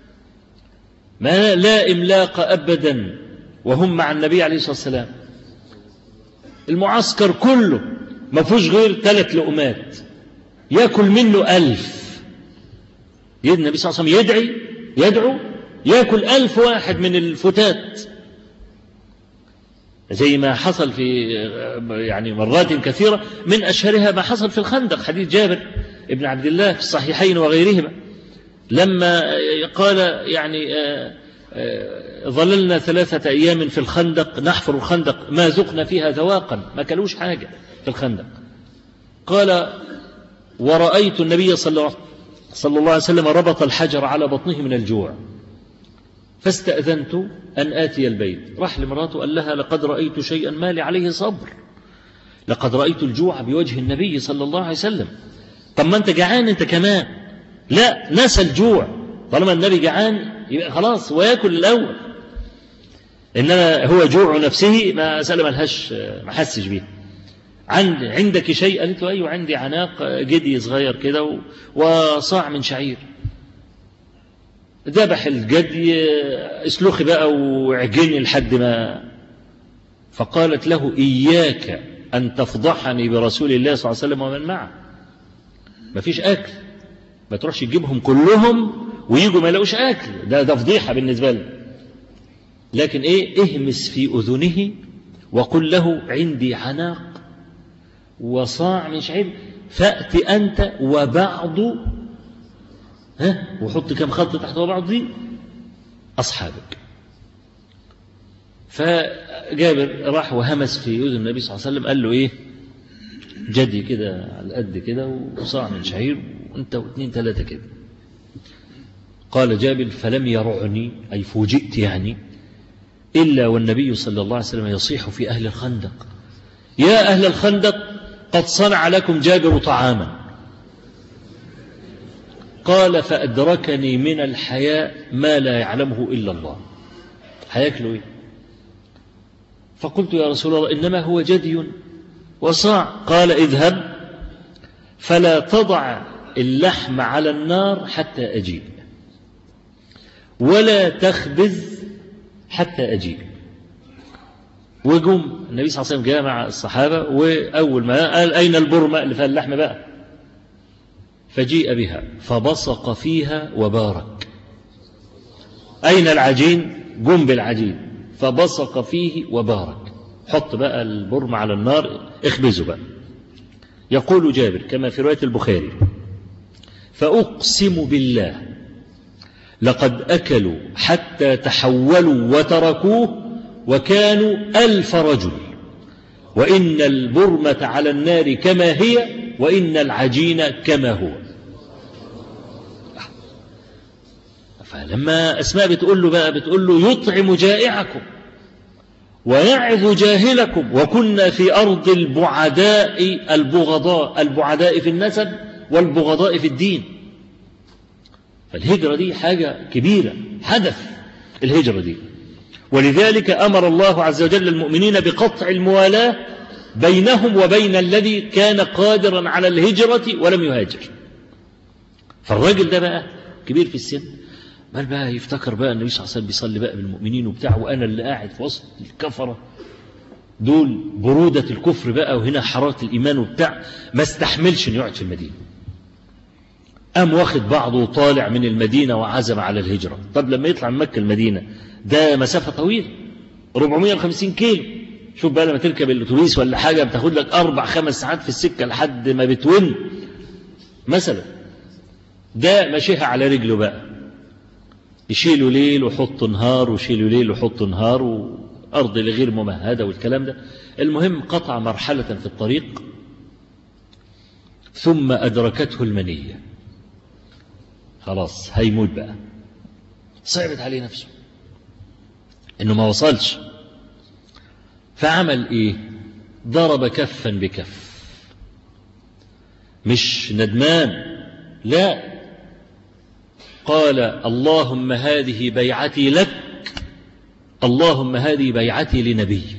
ما لا إملاق أبدا وهم مع النبي عليه الصلاة والسلام المعسكر كله ما فيهوش غير ثلاث لقمات ياكل منه ألف النبي صلى الله عليه وسلم يدعي يدعو ياكل ألف واحد من الفتات زي ما حصل في يعني مرات كثيرة من أشهرها ما حصل في الخندق حديث جابر ابن عبد الله في الصحيحين وغيرهما لما قال يعني ظللنا ثلاثة أيام في الخندق نحفر الخندق ما ذقنا فيها ذواقا ما كلوش حاجة في الخندق قال ورأيت النبي صلى الله عليه وسلم ربط الحجر على بطنه من الجوع فاستأذنت أن آتي البيت راح لمراته قال لها لقد رأيت شيئا ما لي عليه صبر لقد رأيت الجوع بوجه النبي صلى الله عليه وسلم طب ما أنت جعان أنت كمان لا نسى الجوع طالما النبي جعان يبقى خلاص ويأكل الأول إنما هو جوع نفسه ما سأل ملهاش ما حسش بيه عند عندك شيء قالت له أيوة عندي عناق جدي صغير كده وصاع من شعير ذبح الجدي اسلخي بقى وعجني لحد ما فقالت له إياك أن تفضحني برسول الله صلى الله عليه وسلم ومن معه ما فيش أكل ما تروحش تجيبهم كلهم ويجوا ما يلاقوش أكل ده ده فضيحة بالنسبة له لكن إيه اهمس في أذنه وقل له عندي عناق وصاع من شعير فأت أنت وبعض ها وحط كم خط تحت وبعض دي أصحابك فجابر راح وهمس في أذن النبي صلى الله عليه وسلم قال له إيه جدي كده على قد كده وصاع من شعير وانت واثنين ثلاثة كده قال جابر فلم يرعني أي فوجئت يعني إلا والنبي صلى الله عليه وسلم يصيح في أهل الخندق يا أهل الخندق قد صنع لكم جابر طعاما قال فأدركني من الحياء ما لا يعلمه إلا الله هياكلوا إيه فقلت يا رسول الله إنما هو جدي وصاع قال اذهب فلا تضع اللحم على النار حتى أجيب ولا تخبز حتى أجيب وجم النبي صلى الله عليه وسلم جاء مع الصحابة وأول ما قال أين البرمة اللي فيها اللحم بقى فجيء بها فبصق فيها وبارك أين العجين جم بالعجين فبصق فيه وبارك حط بقى البرم على النار اخبزه بقى يقول جابر كما في رواية البخاري فأقسم بالله لقد أكلوا حتى تحولوا وتركوه وكانوا ألف رجل وإن البرمة على النار كما هي وإن العجين كما هو فلما أسماء بتقول له بقى بتقول له يطعم جائعكم ويعظ جاهلكم وكنا في أرض البعداء البغضاء البعداء في النسب والبغضاء في الدين فالهجرة دي حاجة كبيرة حدث الهجرة دي ولذلك أمر الله عز وجل المؤمنين بقطع الموالاة بينهم وبين الذي كان قادرا على الهجرة ولم يهاجر فالراجل ده بقى كبير في السن بل بقى يفتكر بقى النبي صلى الله عليه وسلم بيصلي بقى بالمؤمنين وبتاع وأنا اللي قاعد في وسط الكفرة دول برودة الكفر بقى وهنا حرارة الإيمان وبتاع ما استحملش إنه يقعد في المدينة قام واخد بعضه وطالع من المدينة وعزم على الهجرة طب لما يطلع من مكة المدينة ده مسافة طويلة 450 كيلو شوف بقى لما تركب الاتوبيس ولا حاجة بتاخد لك أربع خمس ساعات في السكة لحد ما بتون مثلا ده ماشيها على رجله بقى يشيلوا ليل ويحطوا نهار ويشيلوا ليل ويحطوا نهار وأرض غير ممهدة والكلام ده المهم قطع مرحلة في الطريق ثم أدركته المنية خلاص هيموت بقى صعبت عليه نفسه انه ما وصلش فعمل ايه ضرب كفا بكف مش ندمان لا قال اللهم هذه بيعتي لك اللهم هذه بيعتي لنبيك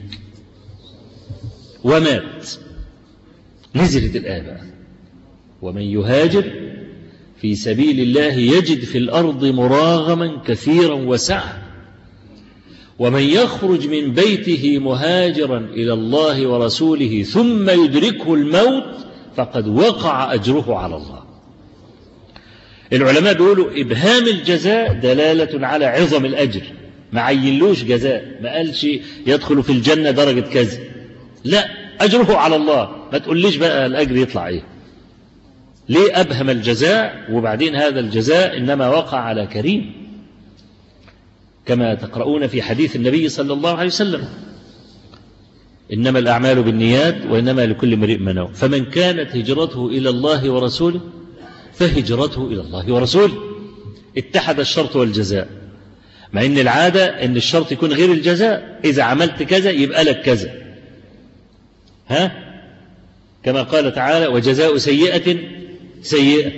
ومات نزلت الآية بقى ومن يهاجر في سبيل الله يجد في الأرض مراغما كثيرا وسعة ومن يخرج من بيته مهاجرا إلى الله ورسوله ثم يدركه الموت فقد وقع أجره على الله العلماء بيقولوا إبهام الجزاء دلالة على عظم الأجر ما عينلوش جزاء ما قالش يدخل في الجنة درجة كذا لا أجره على الله ما تقوليش بقى الأجر يطلع إيه ليه أبهم الجزاء وبعدين هذا الجزاء إنما وقع على كريم كما تقرؤون في حديث النبي صلى الله عليه وسلم إنما الأعمال بالنيات وإنما لكل امرئ ما نوى فمن كانت هجرته إلى الله ورسوله فهجرته إلى الله ورسوله اتحد الشرط والجزاء مع إن العادة إن الشرط يكون غير الجزاء إذا عملت كذا يبقى لك كذا ها كما قال تعالى وجزاء سيئة سيئة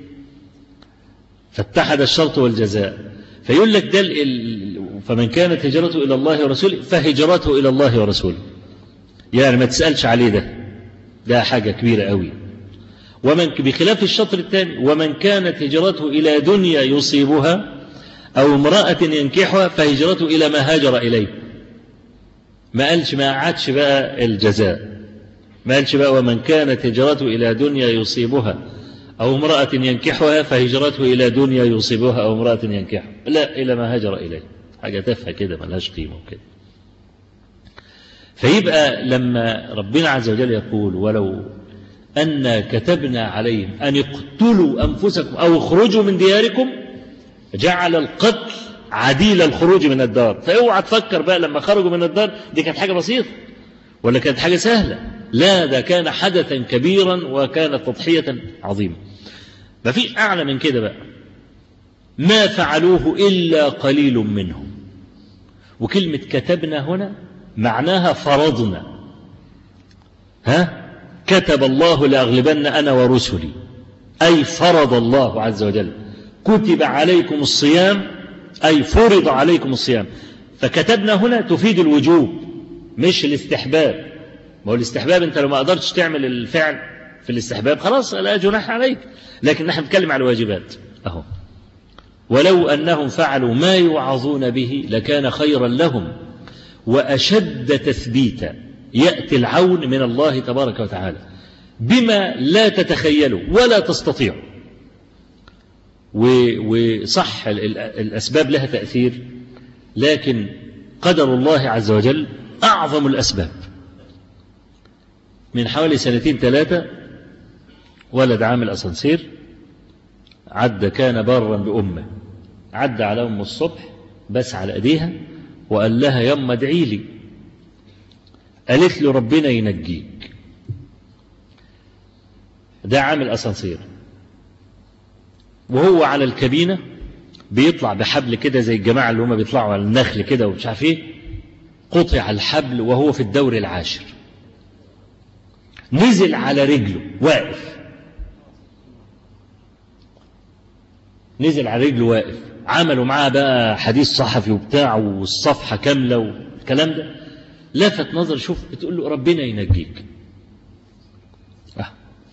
فاتحد الشرط والجزاء فيقول لك ده فمن كانت هجرته إلى الله ورسوله فهجرته إلى الله ورسوله يعني ما تسألش عليه ده ده حاجة كبيرة قوي ومن بخلاف الشطر الثاني ومن كانت هجرته إلى دنيا يصيبها أو امرأة ينكحها فهجرته إلى ما هاجر إليه ما قالش ما عادش بقى الجزاء ما قالش بقى ومن كانت هجرته إلى دنيا يصيبها أو امرأة ينكحها فهجرته إلى دنيا يصيبها أو امرأة ينكحها لا إلى ما هاجر إليه حاجة تافهة كده ملهاش قيمة وكده فيبقى لما ربنا عز وجل يقول ولو أن كتبنا عليهم أن اقتلوا أنفسكم أو اخرجوا من دياركم جعل القتل عديل الخروج من الدار فاوعى تفكر بقى لما خرجوا من الدار دي كانت حاجة بسيطة ولا كانت حاجة سهلة لا ده كان حدثا كبيرا وكانت تضحية عظيمة ما فيش أعلى من كده بقى ما فعلوه إلا قليل منهم وكلمة كتبنا هنا معناها فرضنا ها كتب الله لأغلبن أنا ورسلي أي فرض الله عز وجل كتب عليكم الصيام أي فرض عليكم الصيام فكتبنا هنا تفيد الوجوب مش الاستحباب ما هو الاستحباب انت لو ما قدرتش تعمل الفعل في الاستحباب خلاص لا جناح عليك لكن نحن نتكلم على الواجبات اهو ولو انهم فعلوا ما يوعظون به لكان خيرا لهم واشد تثبيتا ياتي العون من الله تبارك وتعالى بما لا تتخيلوا ولا تستطيعوا وصح الاسباب لها تاثير لكن قدر الله عز وجل اعظم الاسباب من حوالي سنتين ثلاثة ولد عامل أسانسير عدى كان بارا بأمه عدى على أم الصبح بس على أيديها وقال لها يما ادعي لي قالت له ربنا ينجيك ده عامل أسانسير وهو على الكابينة بيطلع بحبل كده زي الجماعة اللي هم بيطلعوا على النخل كده ومش عارف ايه قطع الحبل وهو في الدور العاشر نزل على رجله واقف نزل على رجله واقف عملوا معاه بقى حديث صحفي وبتاع والصفحة كاملة والكلام ده لفت نظر شوف بتقول له ربنا ينجيك أه.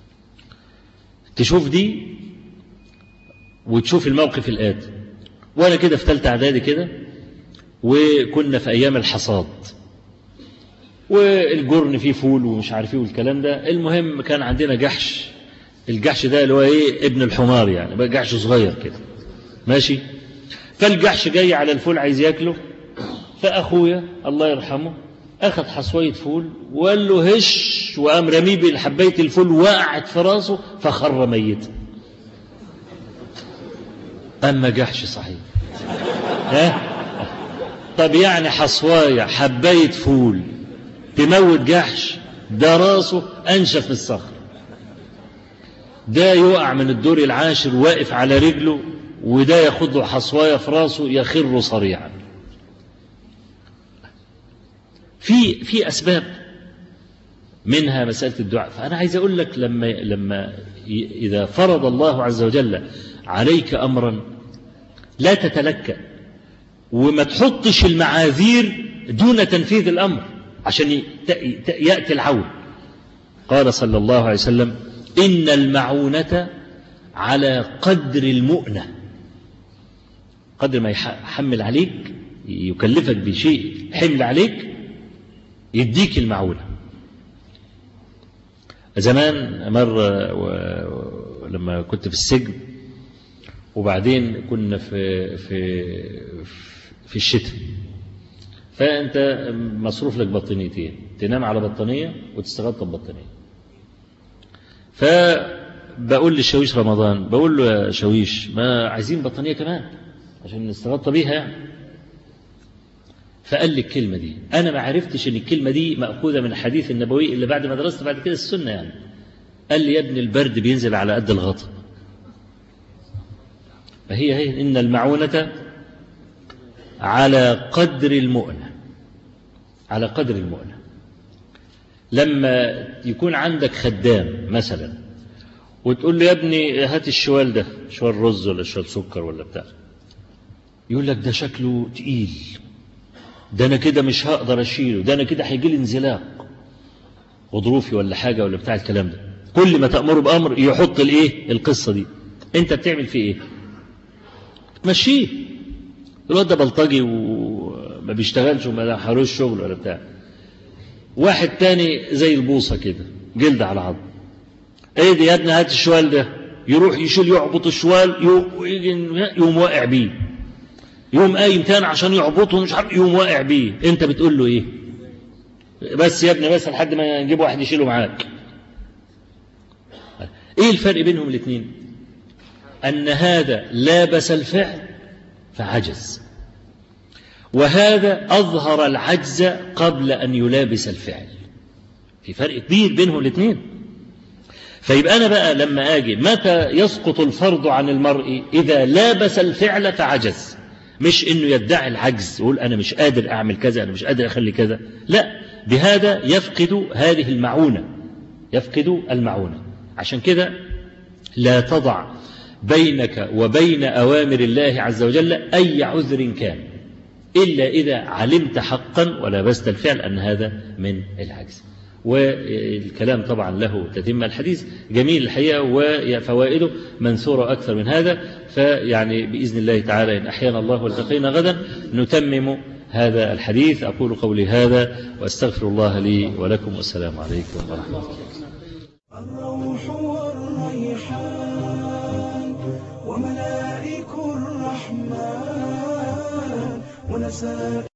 تشوف دي وتشوف الموقف الآتي وأنا كده في ثالثة إعدادي كده وكنا في أيام الحصاد والجرن فيه فول ومش عارف ايه والكلام ده المهم كان عندنا جحش الجحش ده اللي هو ايه ابن الحمار يعني بقى جحش صغير كده ماشي فالجحش جاي على الفول عايز ياكله فاخويا الله يرحمه اخذ حصويه فول وقال له هش وقام رميه بالحبايه الفول وقعت في راسه فخر ميتا اما جحش صحيح ها طب يعني حصوايه حبايه فول تموت جحش ده راسه أنشف من الصخر ده يقع من الدور العاشر واقف على رجله وده ياخد له حصواية في راسه يخر صريعا في في أسباب منها مسألة الدعاء فأنا عايز أقول لك لما لما إذا فرض الله عز وجل عليك أمرا لا تتلكأ وما تحطش المعاذير دون تنفيذ الأمر عشان يأتي العون قال صلى الله عليه وسلم إن المعونة على قدر المؤنة قدر ما يحمل عليك يكلفك بشيء حمل عليك يديك المعونة زمان مرة لما كنت في السجن وبعدين كنا في في في الشتاء فأنت مصروف لك بطانيتين تنام على بطانية وتستغطى ببطانية فبقول للشاويش رمضان بقول له يا شاويش ما عايزين بطانية كمان عشان نستغطى بيها يعني فقال لي الكلمة دي أنا ما عرفتش إن الكلمة دي مأخوذة من الحديث النبوي اللي بعد ما درست بعد كده السنة يعني قال لي يا ابن البرد بينزل على قد الغطا فهي هي إن المعونة على قدر المؤنة على قدر المؤنة لما يكون عندك خدام مثلا وتقول له يا ابني هات الشوال ده شوال رز ولا شوال سكر ولا بتاع يقول لك ده شكله تقيل ده انا كده مش هقدر اشيله ده انا كده هيجي لي انزلاق غضروفي ولا حاجه ولا بتاع الكلام ده كل ما تامره بامر يحط الايه القصه دي انت بتعمل فيه ايه تمشيه الواد ده بلطجي وما بيشتغلش وما حروش شغل ولا بتاع واحد تاني زي البوصة كده جلد على عظم ايه دي يا ابني هات الشوال ده يروح يشيل يعبط الشوال يقوم واقع بيه يقوم قايم تاني عشان يعبطه مش عارف يقوم واقع بيه انت بتقول له ايه بس يا ابني بس لحد ما نجيب واحد يشيله معاك ايه الفرق بينهم الاثنين ان هذا لابس الفعل فعجز وهذا أظهر العجز قبل أن يلابس الفعل في فرق كبير بينهم الاثنين فيبقى أنا بقى لما أجي متى يسقط الفرض عن المرء إذا لابس الفعل فعجز مش إنه يدعي العجز يقول أنا مش قادر أعمل كذا أنا مش قادر أخلي كذا لا بهذا يفقد هذه المعونة يفقد المعونة عشان كده لا تضع بينك وبين أوامر الله عز وجل أي عذر كان إلا إذا علمت حقا ولبست الفعل أن هذا من العجز والكلام طبعا له تتم الحديث جميل الحقيقة وفوائده منثورة أكثر من هذا فيعني بإذن الله تعالى إن أحيانا الله والتقينا غدا نتمم هذا الحديث أقول قولي هذا وأستغفر الله لي ولكم والسلام عليكم ورحمة الله الروح والريحان وملائك الرحمن ونسائر